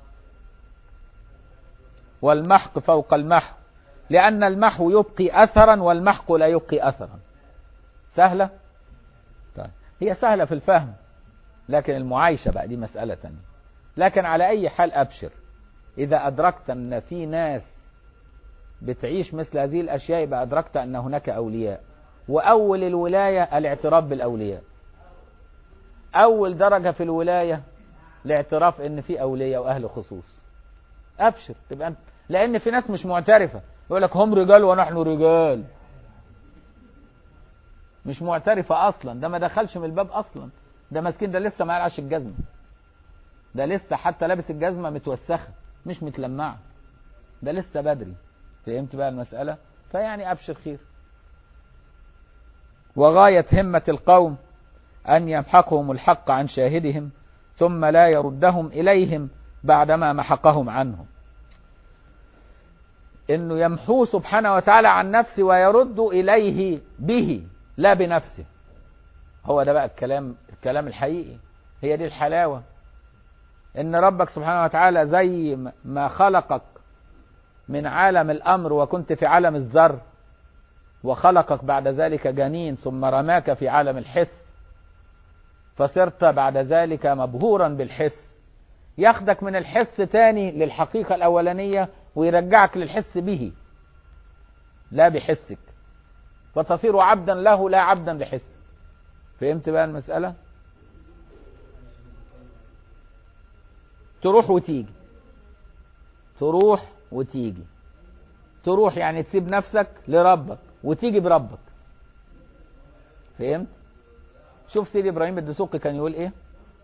والمحق فوق المحو لأن المحو يبقي أثرا والمحق لا يبقي أثرا سهلة طيب. هي سهلة في الفهم لكن المعايشة بقى دي مسألة تانية لكن على أي حال أبشر إذا أدركت أن في ناس بتعيش مثل هذه الأشياء يبقى أدركت أن هناك أولياء وأول الولاية الاعتراف بالأولياء أول درجة في الولاية الاعتراف أن في أولياء وأهل خصوص ابشر تبقى انت لان في ناس مش معترفه يقول لك هم رجال ونحن رجال مش معترفه اصلا ده ما دخلش من الباب اصلا ده مسكين ده لسه ما قلعش الجزمه ده لسه حتى لابس الجزمه متوسخه مش متلمعه ده لسه بدري فهمت بقى المساله فيعني ابشر خير وغايه همه القوم ان يمحقهم الحق عن شاهدهم ثم لا يردهم اليهم بعدما محقهم عنهم انه يمحوه سبحانه وتعالى عن نفسه ويرد اليه به لا بنفسه هو ده بقى الكلام الكلام الحقيقي هي دي الحلاوة ان ربك سبحانه وتعالى زي ما خلقك من عالم الامر وكنت في عالم الذر وخلقك بعد ذلك جنين ثم رماك في عالم الحس فصرت بعد ذلك مبهورا بالحس ياخدك من الحس تاني للحقيقة الأولانية ويرجعك للحس به لا بحسك فتصير عبدا له لا عبدا لحسك فهمت بقى المسألة تروح وتيجي تروح وتيجي تروح يعني تسيب نفسك لربك وتيجي بربك فهمت شوف سيدي ابراهيم الدسوقي كان يقول ايه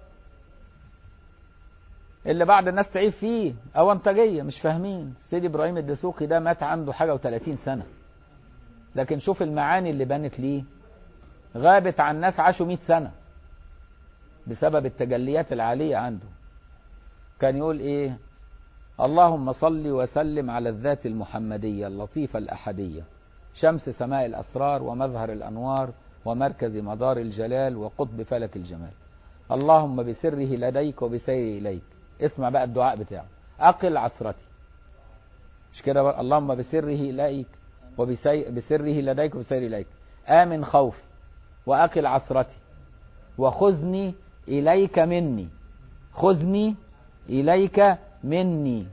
اللي بعض الناس تعيب فيه اونطاجيه مش فاهمين سيدي ابراهيم الدسوقي ده مات عنده حاجه و30 سنه لكن شوف المعاني اللي بانت ليه غابت عن ناس عاشوا 100 سنه بسبب التجليات العاليه عنده كان يقول ايه اللهم صل وسلم على الذات المحمديه اللطيفه الاحديه شمس سماء الاسرار ومظهر الانوار ومركز مدار الجلال وقطب فلك الجمال اللهم بسره لديك وبسيره إليك اسمع بقى الدعاء بتاعه أقل عثرتي مش كده بقى اللهم بسره إليك وبسره لديك وبسيره إليك آمن خوفي وأقل عثرتي وخذني إليك مني خذني إليك مني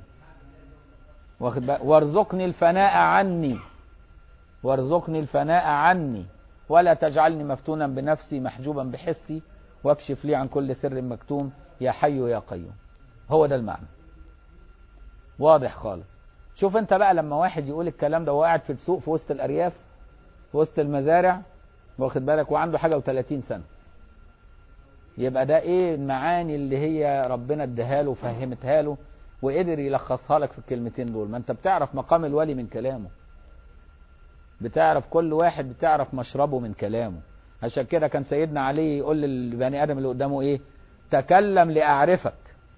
وارزقني الفناء عني وارزقني الفناء عني ولا تجعلني مفتونا بنفسي محجوبا بحسي واكشف لي عن كل سر مكتوم يا حي يا قيوم هو ده المعنى واضح خالص شوف انت بقى لما واحد يقول الكلام ده وهو قاعد في السوق في وسط الارياف في وسط المزارع واخد بالك وعنده حاجه و30 سنه يبقى ده ايه المعاني اللي هي ربنا اداها له وفهمتها له وقدر يلخصها لك في الكلمتين دول ما انت بتعرف مقام الولي من كلامه بتعرف كل واحد بتعرف مشربه من كلامه عشان كده كان سيدنا علي يقول للبني ادم اللي قدامه ايه تكلم لاعرفك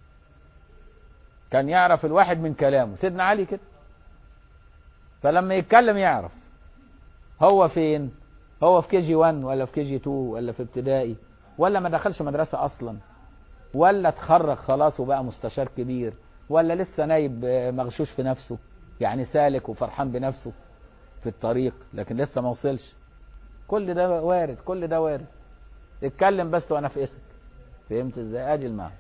كان يعرف الواحد من كلامه سيدنا علي كده فلما يتكلم يعرف هو فين هو في كي جي 1 ولا في كي جي 2 ولا في ابتدائي ولا ما دخلش مدرسة اصلا ولا اتخرج خلاص وبقى مستشار كبير ولا لسه نايب مغشوش في نفسه يعني سالك وفرحان بنفسه في الطريق لكن لسه ما وصلش كل ده وارد كل ده وارد اتكلم بس وانا في اسك فهمت ازاي ادي المعنى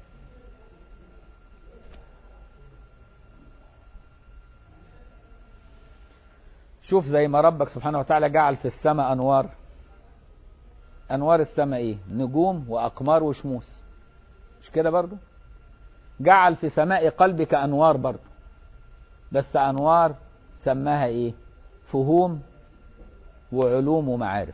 شوف زي ما ربك سبحانه وتعالى جعل في السماء انوار انوار السماء ايه نجوم واقمار وشموس مش كده برضو جعل في سماء قلبك انوار برضو بس انوار سماها ايه فهوم وعلوم ومعارف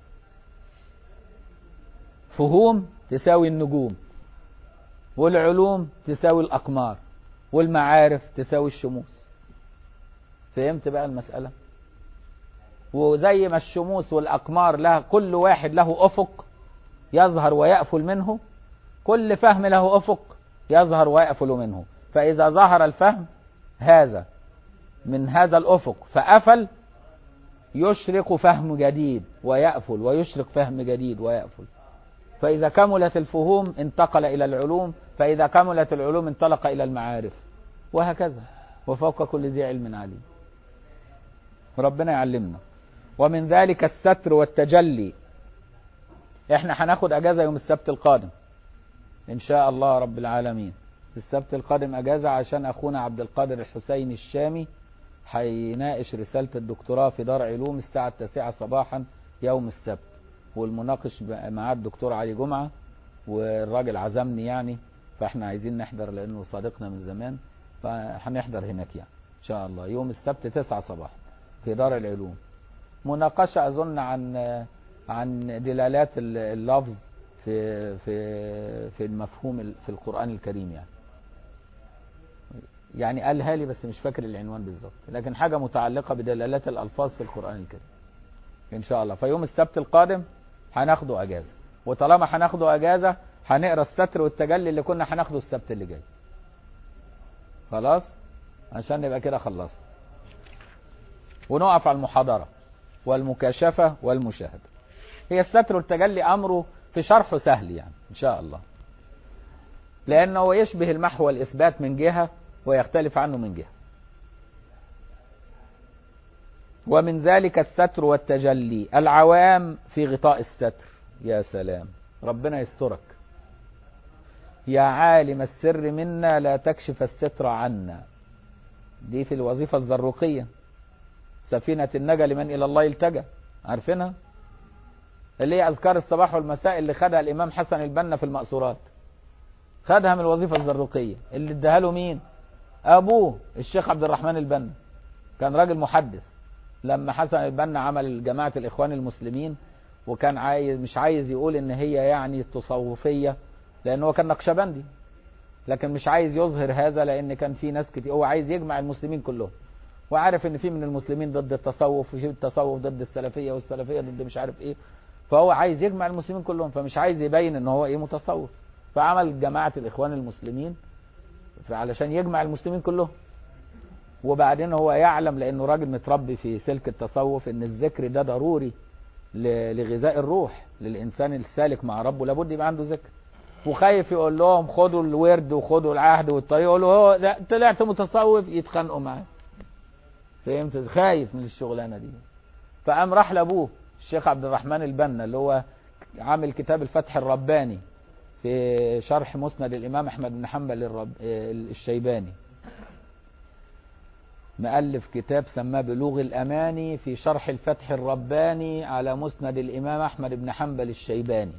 فهوم تساوي النجوم والعلوم تساوي الأقمار والمعارف تساوي الشموس فهمت بقى المسألة وزي ما الشموس والأقمار لها كل واحد له أفق يظهر ويأفل منه كل فهم له أفق يظهر ويأفل منه فإذا ظهر الفهم هذا من هذا الأفق فأفل يشرق فهم جديد ويأفل ويشرق فهم جديد ويأفل فإذا كملت الفهوم انتقل إلى العلوم فإذا كملت العلوم انطلق إلى المعارف وهكذا وفوق كل ذي علم عليم ربنا يعلمنا ومن ذلك الستر والتجلي احنا هناخد اجازة يوم السبت القادم ان شاء الله رب العالمين السبت القادم اجازة عشان اخونا عبد القادر الحسيني الشامي هيناقش رسالة الدكتوراه في دار علوم الساعة التاسعة صباحا يوم السبت والمناقش مع الدكتور علي جمعة والراجل عزمني يعني فاحنا عايزين نحضر لانه صادقنا من زمان فهنحضر هناك يعني ان شاء الله يوم السبت 9 صباحا في دار العلوم مناقشة اظن عن عن دلالات اللفظ في في في المفهوم في القرآن الكريم يعني يعني قالها لي بس مش فاكر العنوان بالظبط لكن حاجة متعلقة بدلالات الألفاظ في القرآن الكريم إن شاء الله فيوم السبت القادم هناخده أجازة وطالما هناخده أجازة هنقرا الستر والتجلي اللي كنا هناخده السبت اللي جاي خلاص عشان نبقى كده خلصنا ونقف على المحاضرة والمكاشفة والمشاهدة هي الستر والتجلي أمره في شرحه سهل يعني ان شاء الله لانه يشبه المحو والاثبات من جهه ويختلف عنه من جهه ومن ذلك الستر والتجلي العوام في غطاء الستر يا سلام ربنا يسترك يا عالم السر منا لا تكشف الستر عنا دي في الوظيفة الزروقية سفينة النجا لمن إلى الله التجا عارفينها اللي هي أذكار الصباح والمساء اللي خدها الإمام حسن البنا في المأسورات خدها من الوظيفة الزروقية اللي اداها له مين أبوه الشيخ عبد الرحمن البنا كان راجل محدث لما حسن البنا عمل جماعة الإخوان المسلمين وكان عايز مش عايز يقول إن هي يعني تصوفية لأن هو كان نقشبندي لكن مش عايز يظهر هذا لأن كان في ناس كتير هو عايز يجمع المسلمين كلهم وعارف إن في من المسلمين ضد التصوف وفي التصوف ضد السلفية والسلفية ضد مش عارف إيه فهو عايز يجمع المسلمين كلهم فمش عايز يبين إن هو إيه متصوف فعمل جماعة الإخوان المسلمين علشان يجمع المسلمين كلهم وبعدين هو يعلم لانه راجل متربي في سلك التصوف ان الذكر ده ضروري لغذاء الروح للانسان السالك مع ربه لابد يبقى عنده ذكر وخايف يقول لهم خدوا الورد وخدوا العهد والطريق يقول له هو ده طلعت متصوف يتخانقوا معاه فهمت خايف من الشغلانه دي فقام راح لابوه الشيخ عبد الرحمن البنا اللي هو عامل كتاب الفتح الرباني في شرح مسند الامام احمد بن حنبل الرب الشيباني مؤلف كتاب سماه بلوغ الأماني في شرح الفتح الرباني على مسند الإمام أحمد بن حنبل الشيباني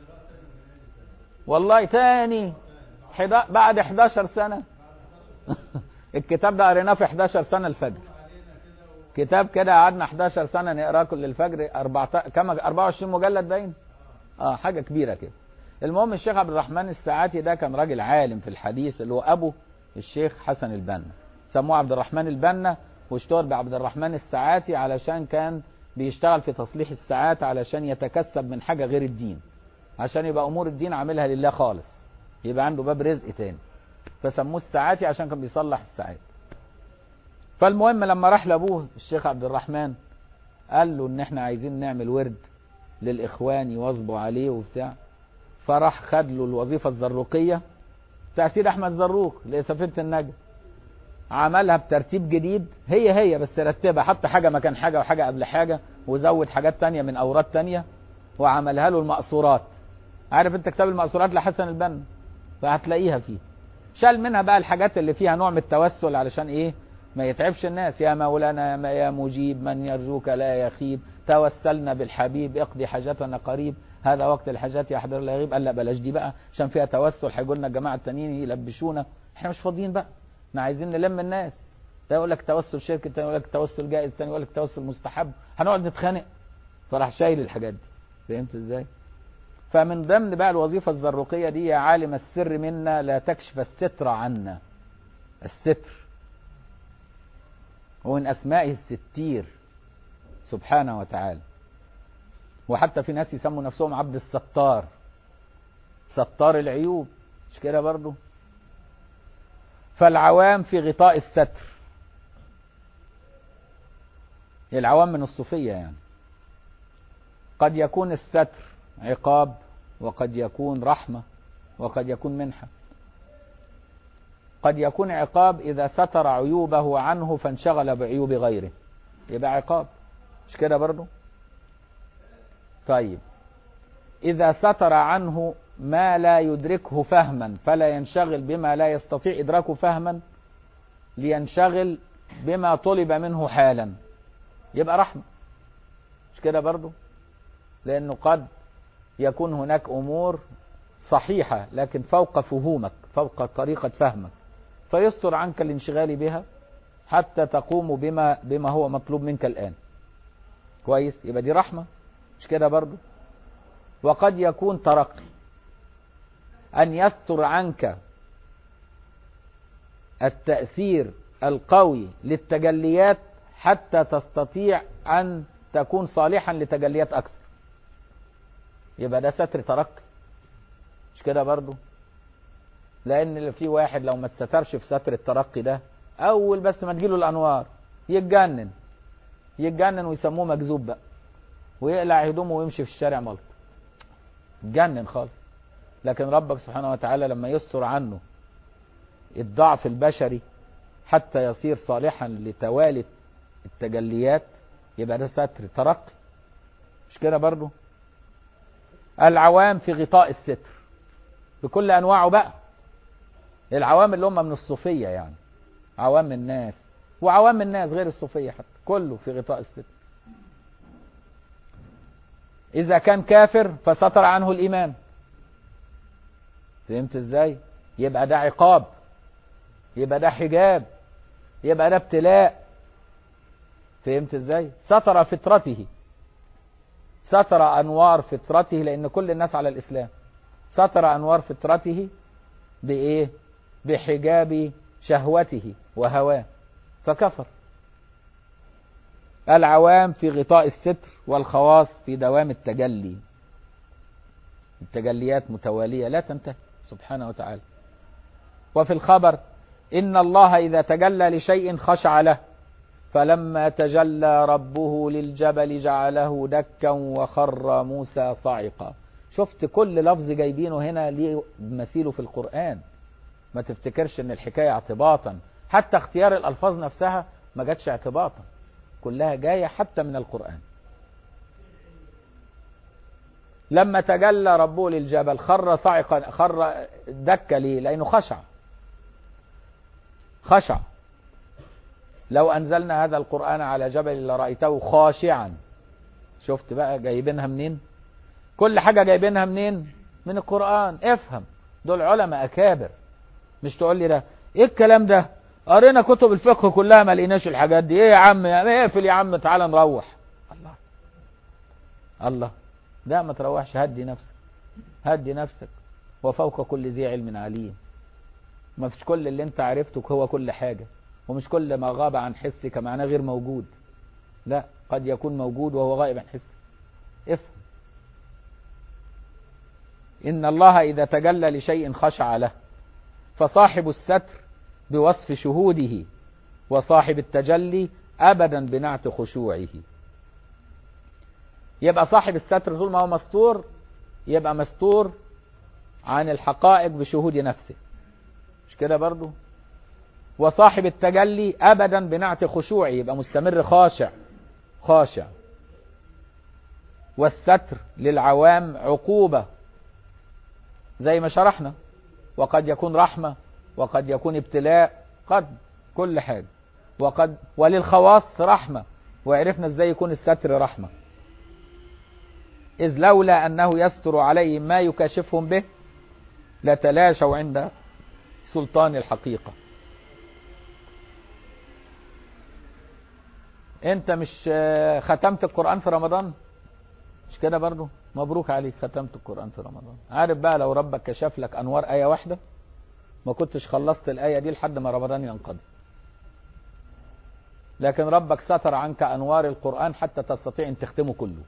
والله تاني حدا بعد 11 سنة الكتاب ده قريناه في 11 سنة الفجر كتاب كده قعدنا 11 سنة نقراه كل الفجر 14 كم 24 مجلد باين اه حاجة كبيرة كده المهم الشيخ عبد الرحمن الساعاتي ده كان راجل عالم في الحديث اللي هو أبو الشيخ حسن البنا سموه عبد الرحمن البنا واشتهر بعبد الرحمن الساعاتي علشان كان بيشتغل في تصليح الساعات علشان يتكسب من حاجة غير الدين عشان يبقى أمور الدين عاملها لله خالص يبقى عنده باب رزق تاني فسموه الساعاتي عشان كان بيصلح الساعات فالمهم لما راح لابوه الشيخ عبد الرحمن قال له ان احنا عايزين نعمل ورد للاخوان يواظبوا عليه وبتاع فراح خد له الوظيفه الزروقيه بتاع سيد احمد زروق لسفينه النجا عملها بترتيب جديد هي هي بس رتبها حط حاجة مكان حاجة وحاجة قبل حاجة وزود حاجات تانية من أوراد تانية وعملها له المقصورات عارف انت كتاب المقصورات لحسن البنا فهتلاقيها فيه شال منها بقى الحاجات اللي فيها نوع من التوسل علشان ايه ما يتعبش الناس يا مولانا يا مجيب من يرجوك لا يخيب توسلنا بالحبيب اقضي حاجتنا قريب هذا وقت الحاجات يحضر لا يغيب قال لا بلاش دي بقى عشان فيها توسل هيقول لنا الجماعه التانيين يلبشونا احنا مش فاضيين بقى احنا عايزين نلم الناس ده يقول لك توسل شركه تاني يقول لك توسل جائز تاني يقول لك توسل مستحب هنقعد نتخانق فراح شايل الحاجات دي فهمت ازاي فمن ضمن بقى الوظيفه الزروقيه دي يا عالم السر منا لا تكشف الستر عنا الستر ومن اسمائه الستير سبحانه وتعالى وحتى في ناس يسموا نفسهم عبد الستار ستار العيوب مش كده برضه فالعوام في غطاء الستر العوام من الصوفية يعني قد يكون الستر عقاب وقد يكون رحمة وقد يكون منحة قد يكون عقاب إذا ستر عيوبه عنه فانشغل بعيوب غيره يبقى عقاب مش كده برضو طيب إذا ستر عنه ما لا يدركه فهما فلا ينشغل بما لا يستطيع إدراكه فهما لينشغل بما طلب منه حالا يبقى رحمة مش كده برضو لأنه قد يكون هناك أمور صحيحة لكن فوق فهومك فوق طريقة فهمك فيستر عنك الانشغال بها حتى تقوم بما بما هو مطلوب منك الآن كويس يبقى دي رحمة مش كده برضو وقد يكون ترقي أن يستر عنك التأثير القوي للتجليات حتى تستطيع أن تكون صالحا لتجليات أكثر يبقى ده ستر ترقي مش كده برضو لأن في واحد لو ما تسترش في ستر الترقي ده أول بس ما تجيله الأنوار يتجنن يتجنن ويسموه مجذوب بقى ويقلع هدومه ويمشي في الشارع ملط اتجنن خالص لكن ربك سبحانه وتعالى لما يستر عنه الضعف البشري حتى يصير صالحا لتوالي التجليات يبقى ده ستر ترقي مش كده برضو العوام في غطاء الستر بكل انواعه بقى العوام اللي هم من الصوفية يعني عوام الناس وعوام الناس غير الصوفية حتى كله في غطاء الستر إذا كان كافر فستر عنه الإيمان فهمت إزاي يبقى ده عقاب يبقى ده حجاب يبقى ده ابتلاء فهمت إزاي ستر فطرته ستر أنوار فطرته لأن كل الناس على الإسلام ستر أنوار فطرته بإيه بحجاب شهوته وهواه فكفر العوام في غطاء الستر والخواص في دوام التجلي التجليات متوالية لا تنتهي سبحانه وتعالى وفي الخبر إن الله إذا تجلى لشيء خشع له فلما تجلى ربه للجبل جعله دكا وخر موسى صاعقا شفت كل لفظ جايبينه هنا ليه مثيله في القرآن ما تفتكرش ان الحكاية اعتباطا حتى اختيار الالفاظ نفسها ما جاتش اعتباطا كلها جاية حتى من القرآن لما تجلى ربه للجبل خر صعقا خر دك ليه لانه خشع خشع لو انزلنا هذا القرآن على جبل لرأيته خاشعا شفت بقى جايبينها منين كل حاجة جايبينها منين من القرآن افهم دول علماء اكابر مش تقول لي ده ايه الكلام ده قرينا كتب الفقه كلها ما لقيناش الحاجات دي ايه يا عم اقفل يا عم تعالى نروح الله الله لا ما تروحش هدي نفسك هدي نفسك وفوق كل ذي علم عليم ما فيش كل اللي انت عرفته هو كل حاجة ومش كل ما غاب عن حسك معناه غير موجود لا قد يكون موجود وهو غائب عن حسك افهم إن الله إذا تجلى لشيء خشع له فصاحب الستر بوصف شهوده وصاحب التجلي أبدا بنعت خشوعه يبقى صاحب الستر طول ما هو مستور يبقى مستور عن الحقائق بشهود نفسه مش كده برضو وصاحب التجلي أبدا بنعت خشوعه يبقى مستمر خاشع خاشع والستر للعوام عقوبة زي ما شرحنا وقد يكون رحمة وقد يكون ابتلاء قد كل حاجة وقد وللخواص رحمة وعرفنا ازاي يكون الستر رحمة إذ لولا أنه يستر عليهم ما يكاشفهم به لتلاشوا عند سلطان الحقيقة انت مش ختمت القرآن في رمضان مش كده برضو مبروك عليك ختمت القرآن في رمضان عارف بقى لو ربك كشف لك أنوار آية واحدة ما كنتش خلصت الآية دي لحد ما رمضان ينقضي لكن ربك ستر عنك أنوار القرآن حتى تستطيع أن تختمه كله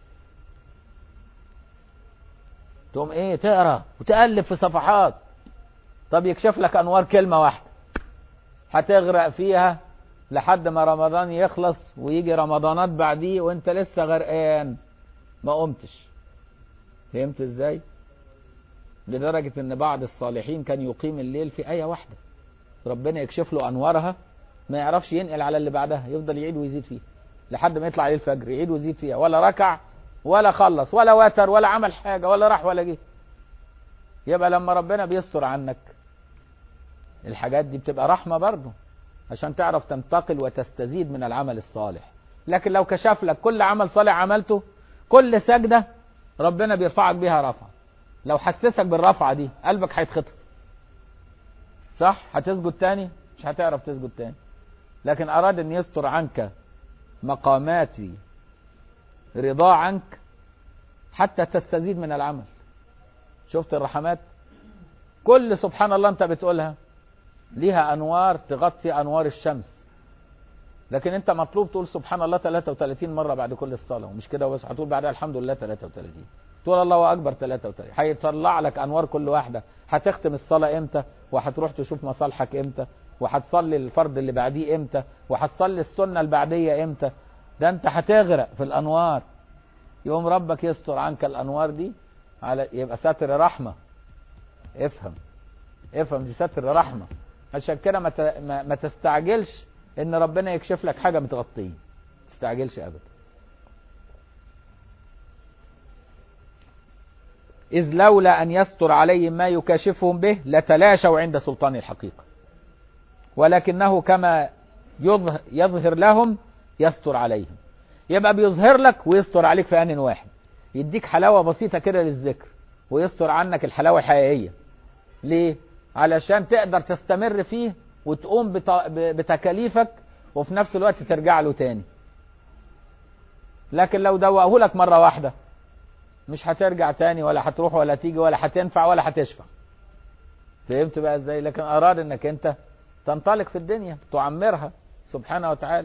تقوم ايه تقرا وتقلب في صفحات طب يكشف لك انوار كلمه واحده هتغرق فيها لحد ما رمضان يخلص ويجي رمضانات بعديه وانت لسه غرقان ما قمتش فهمت ازاي لدرجة ان بعض الصالحين كان يقيم الليل في آية واحدة ربنا يكشف له انوارها ما يعرفش ينقل على اللي بعدها يفضل يعيد ويزيد فيها لحد ما يطلع عليه الفجر يعيد ويزيد فيها ولا ركع ولا خلص ولا وتر ولا عمل حاجة ولا راح ولا جه يبقى لما ربنا بيستر عنك الحاجات دي بتبقى رحمة برضه عشان تعرف تنتقل وتستزيد من العمل الصالح لكن لو كشف لك كل عمل صالح عملته كل سجدة ربنا بيرفعك بيها رفعة لو حسسك بالرفعة دي قلبك هيتخطف صح هتسجد تاني مش هتعرف تسجد تاني لكن أراد أن يستر عنك مقامات رضا عنك حتى تستزيد من العمل شفت الرحمات كل سبحان الله انت بتقولها ليها انوار تغطي انوار الشمس لكن انت مطلوب تقول سبحان الله 33 مره بعد كل الصلاه ومش كده بس هتقول بعدها الحمد لله 33 تقول الله اكبر 33 هيطلع لك انوار كل واحده هتختم الصلاه امتى وهتروح تشوف مصالحك امتى وهتصلي الفرض اللي بعديه امتى وهتصلي السنه البعديه امتى ده انت هتغرق في الانوار يقوم ربك يستر عنك الانوار دي على يبقى ستر رحمة افهم افهم دي ستر رحمة عشان كده ما, ت... ما... ما تستعجلش ان ربنا يكشف لك حاجة متغطية ما تستعجلش ابدا إذ لولا أن يستر عليهم ما يكاشفهم به لتلاشوا عند سلطان الحقيقة ولكنه كما يظهر, يظهر لهم يستر عليهم يبقى بيظهر لك ويستر عليك في آن واحد يديك حلاوة بسيطة كده للذكر ويستر عنك الحلاوة الحقيقية ليه؟ علشان تقدر تستمر فيه وتقوم بت... بتكاليفك وفي نفس الوقت ترجع له تاني لكن لو دوقه لك مرة واحدة مش هترجع تاني ولا هتروح ولا تيجي ولا هتنفع ولا هتشفع فهمت بقى ازاي لكن اراد انك انت تنطلق في الدنيا تعمرها سبحانه وتعالى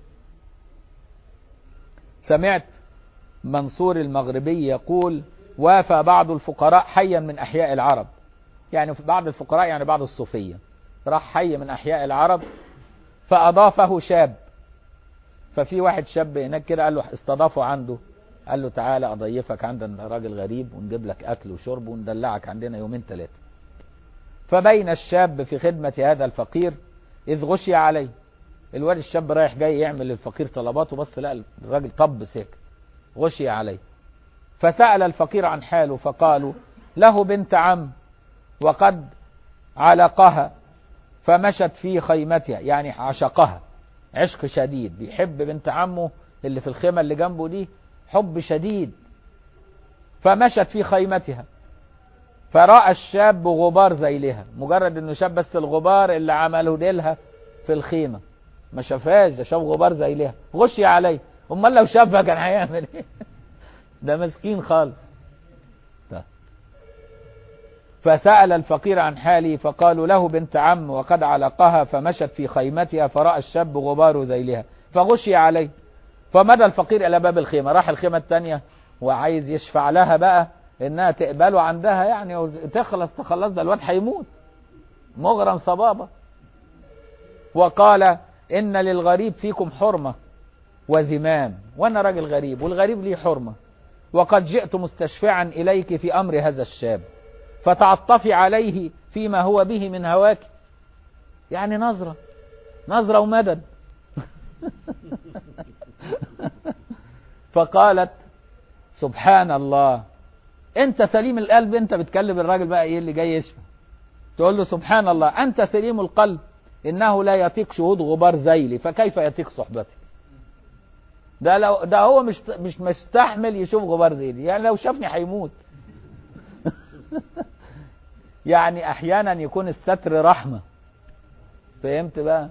سمعت منصور المغربي يقول وافى بعض الفقراء حيا من احياء العرب يعني بعض الفقراء يعني بعض الصوفية راح حي من احياء العرب فاضافه شاب ففي واحد شاب هناك كده قال له استضافه عنده قال له تعالى اضيفك عندنا راجل غريب ونجيب لك اكل وشرب وندلعك عندنا يومين ثلاثه فبين الشاب في خدمة هذا الفقير إذ غشي عليه الواد الشاب رايح جاي يعمل للفقير طلباته بس لا الراجل طب ساكت غشي عليه فسأل الفقير عن حاله فقالوا له بنت عم وقد علقها فمشت في خيمتها يعني عشقها عشق شديد بيحب بنت عمه اللي في الخيمة اللي جنبه دي حب شديد فمشت في خيمتها فرأى الشاب غبار ذيلها مجرد انه شاف بس الغبار اللي عمله ديلها في الخيمة ما شافهاش ده شاف غبار ذيلها غشي عليه امال لو شافها كان هيعمل ايه ده مسكين خالص ده. فسأل الفقير عن حالي فقالوا له بنت عم وقد علقها فمشت في خيمتها فرأى الشاب غبار ذيلها فغشي عليه فمدى الفقير الى باب الخيمة راح الخيمة الثانية وعايز يشفع لها بقى انها تقبله عندها يعني وتخلص تخلص ده الواد هيموت مغرم صبابة وقال ان للغريب فيكم حرمة وذمام وانا راجل غريب والغريب ليه حرمة وقد جئت مستشفعا اليك في امر هذا الشاب فتعطفي عليه فيما هو به من هواك يعني نظرة نظرة ومدد فقالت سبحان الله انت سليم القلب انت بتكلم الراجل بقى ايه اللي جاي يشفى تقول له سبحان الله انت سليم القلب انه لا يطيق شهود غبار ذيلي فكيف يطيق صحبتي ده لو ده هو مش مش مستحمل يشوف غبار ذيلي يعني لو شافني هيموت يعني احيانا يكون الستر رحمه فهمت بقى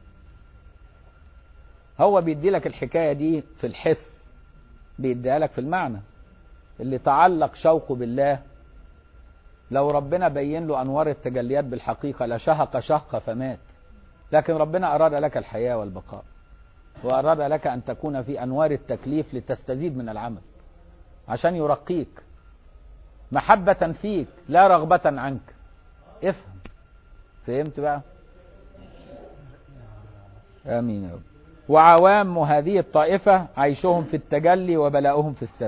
هو بيدي لك الحكايه دي في الحس بيديها لك في المعنى اللي تعلق شوقه بالله لو ربنا بين له انوار التجليات بالحقيقه لشهق شهقه فمات لكن ربنا اراد لك الحياه والبقاء واراد لك ان تكون في انوار التكليف لتستزيد من العمل عشان يرقيك محبه فيك لا رغبه عنك افهم فهمت بقى امين يا رب وعوام هذه الطائفه عيشهم في التجلي وبلاؤهم في الستر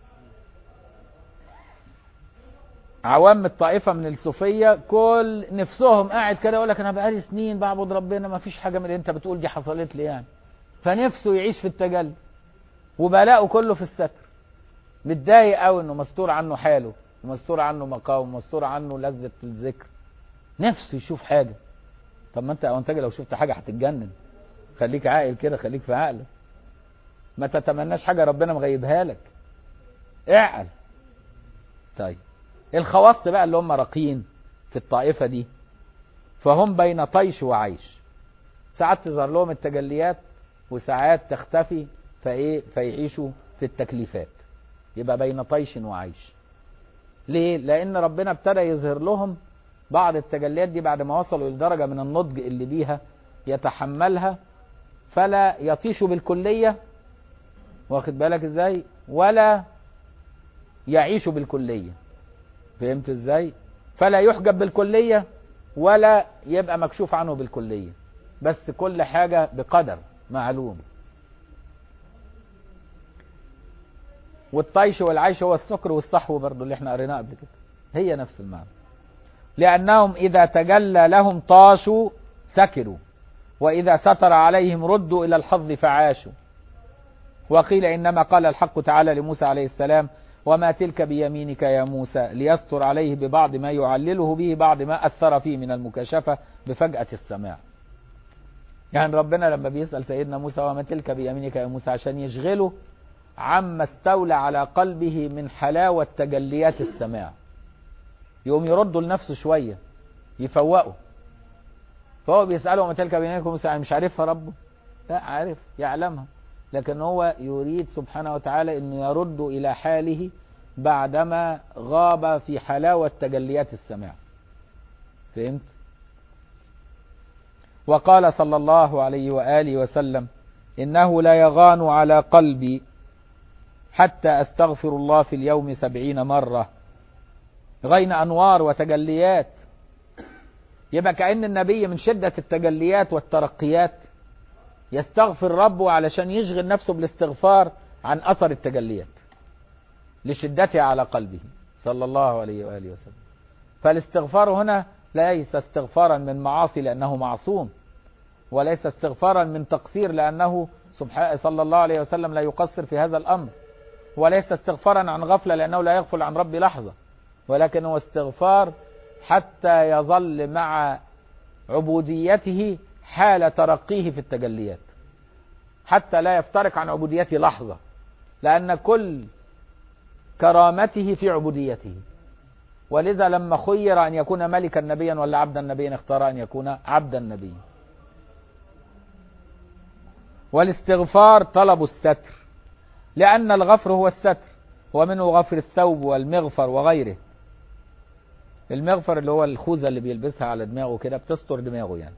عوام الطائفه من الصوفيه كل نفسهم قاعد كده يقول لك انا بقالي سنين بعبد ربنا ما فيش حاجه من اللي انت بتقول دي حصلت لي يعني فنفسه يعيش في التجلي وبلاؤه كله في الستر متضايق قوي انه مستور عنه حاله ومستور عنه مقام ومستور عنه لذة الذكر نفسه يشوف حاجة طب ما انت او انت لو شفت حاجة هتتجنن خليك عاقل كده خليك في عقلك ما تتمناش حاجة ربنا مغيبها لك اعقل طيب الخواص بقى اللي هم راقين في الطائفة دي فهم بين طيش وعيش ساعات تظهر لهم التجليات وساعات تختفي فايه فيعيشوا في التكليفات يبقى بين طيش وعيش ليه لان ربنا ابتدى يظهر لهم بعض التجليات دي بعد ما وصلوا لدرجة من النضج اللي بيها يتحملها فلا يطيش بالكلية واخد بالك ازاي ولا يعيش بالكلية فهمت ازاي فلا يحجب بالكلية ولا يبقى مكشوف عنه بالكلية بس كل حاجة بقدر معلوم والطيش والعيش هو السكر والصحو برضه اللي احنا قريناه قبل كده هي نفس المعنى لأنهم إذا تجلى لهم طاشوا سكروا وإذا ستر عليهم ردوا إلى الحظ فعاشوا وقيل إنما قال الحق تعالى لموسى عليه السلام وما تلك بيمينك يا موسى ليستر عليه ببعض ما يعلله به بعض ما أثر فيه من المكاشفة بفجأة السماع يعني ربنا لما بيسأل سيدنا موسى وما تلك بيمينك يا موسى عشان يشغله عما استولى على قلبه من حلاوة تجليات السماع يقوم يرده لنفسه شوية يفوقه فهو بيسأله وما تلك بيمينك يا موسى يعني مش عارفها ربه لا عارف يعلمها لكن هو يريد سبحانه وتعالى انه يرد الى حاله بعدما غاب في حلاوة تجليات السماع فهمت وقال صلى الله عليه وآله وسلم إنه لا يغان على قلبي حتى أستغفر الله في اليوم سبعين مرة غين أنوار وتجليات يبقى كأن النبي من شدة التجليات والترقيات يستغفر ربه علشان يشغل نفسه بالاستغفار عن أثر التجليات لشدتها على قلبه صلى الله عليه وآله وسلم فالاستغفار هنا ليس استغفارا من معاصي لأنه معصوم وليس استغفارا من تقصير لأنه سبحانه صلى الله عليه وسلم لا يقصر في هذا الأمر وليس استغفارا عن غفلة لأنه لا يغفل عن ربي لحظة ولكن هو استغفار حتى يظل مع عبوديته حال ترقيه في التجليات حتى لا يفترق عن عبوديته لحظة لأن كل كرامته في عبوديته ولذا لما خير أن يكون ملكا نبيا ولا عبدا نبيا اختار أن يكون عبدا نبيا والاستغفار طلب الستر لأن الغفر هو الستر ومنه غفر الثوب والمغفر وغيره المغفر اللي هو الخوذة اللي بيلبسها على دماغه كده بتستر دماغه يعني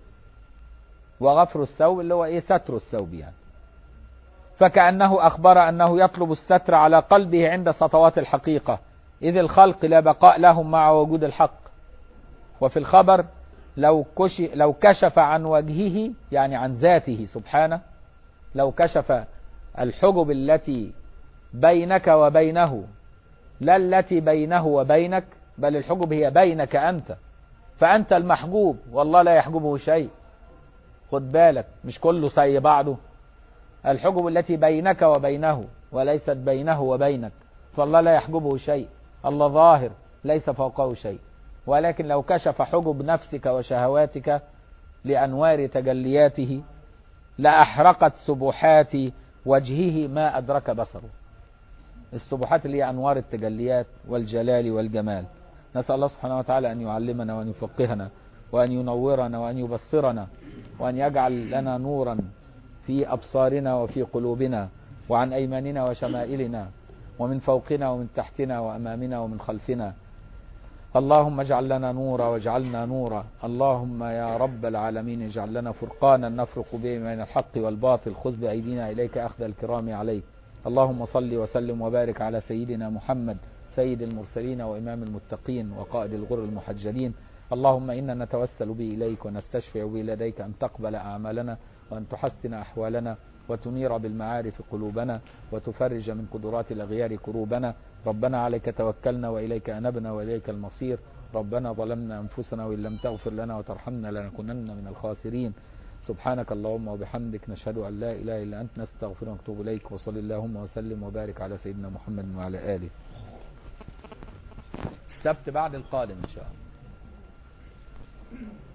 وغفر الثوب اللي هو ايه ستر الثوب يعني فكأنه أخبر أنه يطلب الستر على قلبه عند سطوات الحقيقة إذ الخلق لا بقاء لهم مع وجود الحق وفي الخبر لو, كش لو كشف عن وجهه يعني عن ذاته سبحانه لو كشف الحجب التي بينك وبينه لا التي بينه وبينك بل الحجب هي بينك أنت فأنت المحجوب والله لا يحجبه شيء خد بالك مش كله زي بعضه الحجب التي بينك وبينه وليست بينه وبينك فالله لا يحجبه شيء الله ظاهر ليس فوقه شيء ولكن لو كشف حجب نفسك وشهواتك لأنوار تجلياته لأحرقت سبحات وجهه ما أدرك بصره السبحات اللي هي أنوار التجليات والجلال والجمال نسأل الله سبحانه وتعالى أن يعلمنا وأن يفقهنا وأن ينورنا وأن يبصرنا وأن يجعل لنا نورا في أبصارنا وفي قلوبنا وعن أيماننا وشمائلنا ومن فوقنا ومن تحتنا وأمامنا ومن خلفنا اللهم اجعل لنا نورا واجعلنا نورا اللهم يا رب العالمين اجعل لنا فرقانا نفرق به بين الحق والباطل خذ بأيدينا إليك أخذ الكرام عليك اللهم صل وسلم وبارك على سيدنا محمد سيد المرسلين وإمام المتقين وقائد الغر المحجلين اللهم إنا نتوسل به إليك ونستشفع به لديك أن تقبل أعمالنا وأن تحسن أحوالنا وتنير بالمعارف قلوبنا وتفرج من قدرات الأغيار كروبنا ربنا عليك توكلنا وإليك أنبنا وإليك المصير ربنا ظلمنا أنفسنا وإن لم تغفر لنا وترحمنا لنكونن من الخاسرين سبحانك اللهم وبحمدك نشهد أن لا إله إلا أنت نستغفرك ونتوب إليك وصل اللهم وسلم وبارك على سيدنا محمد وعلى آله السبت بعد القادم إن شاء الله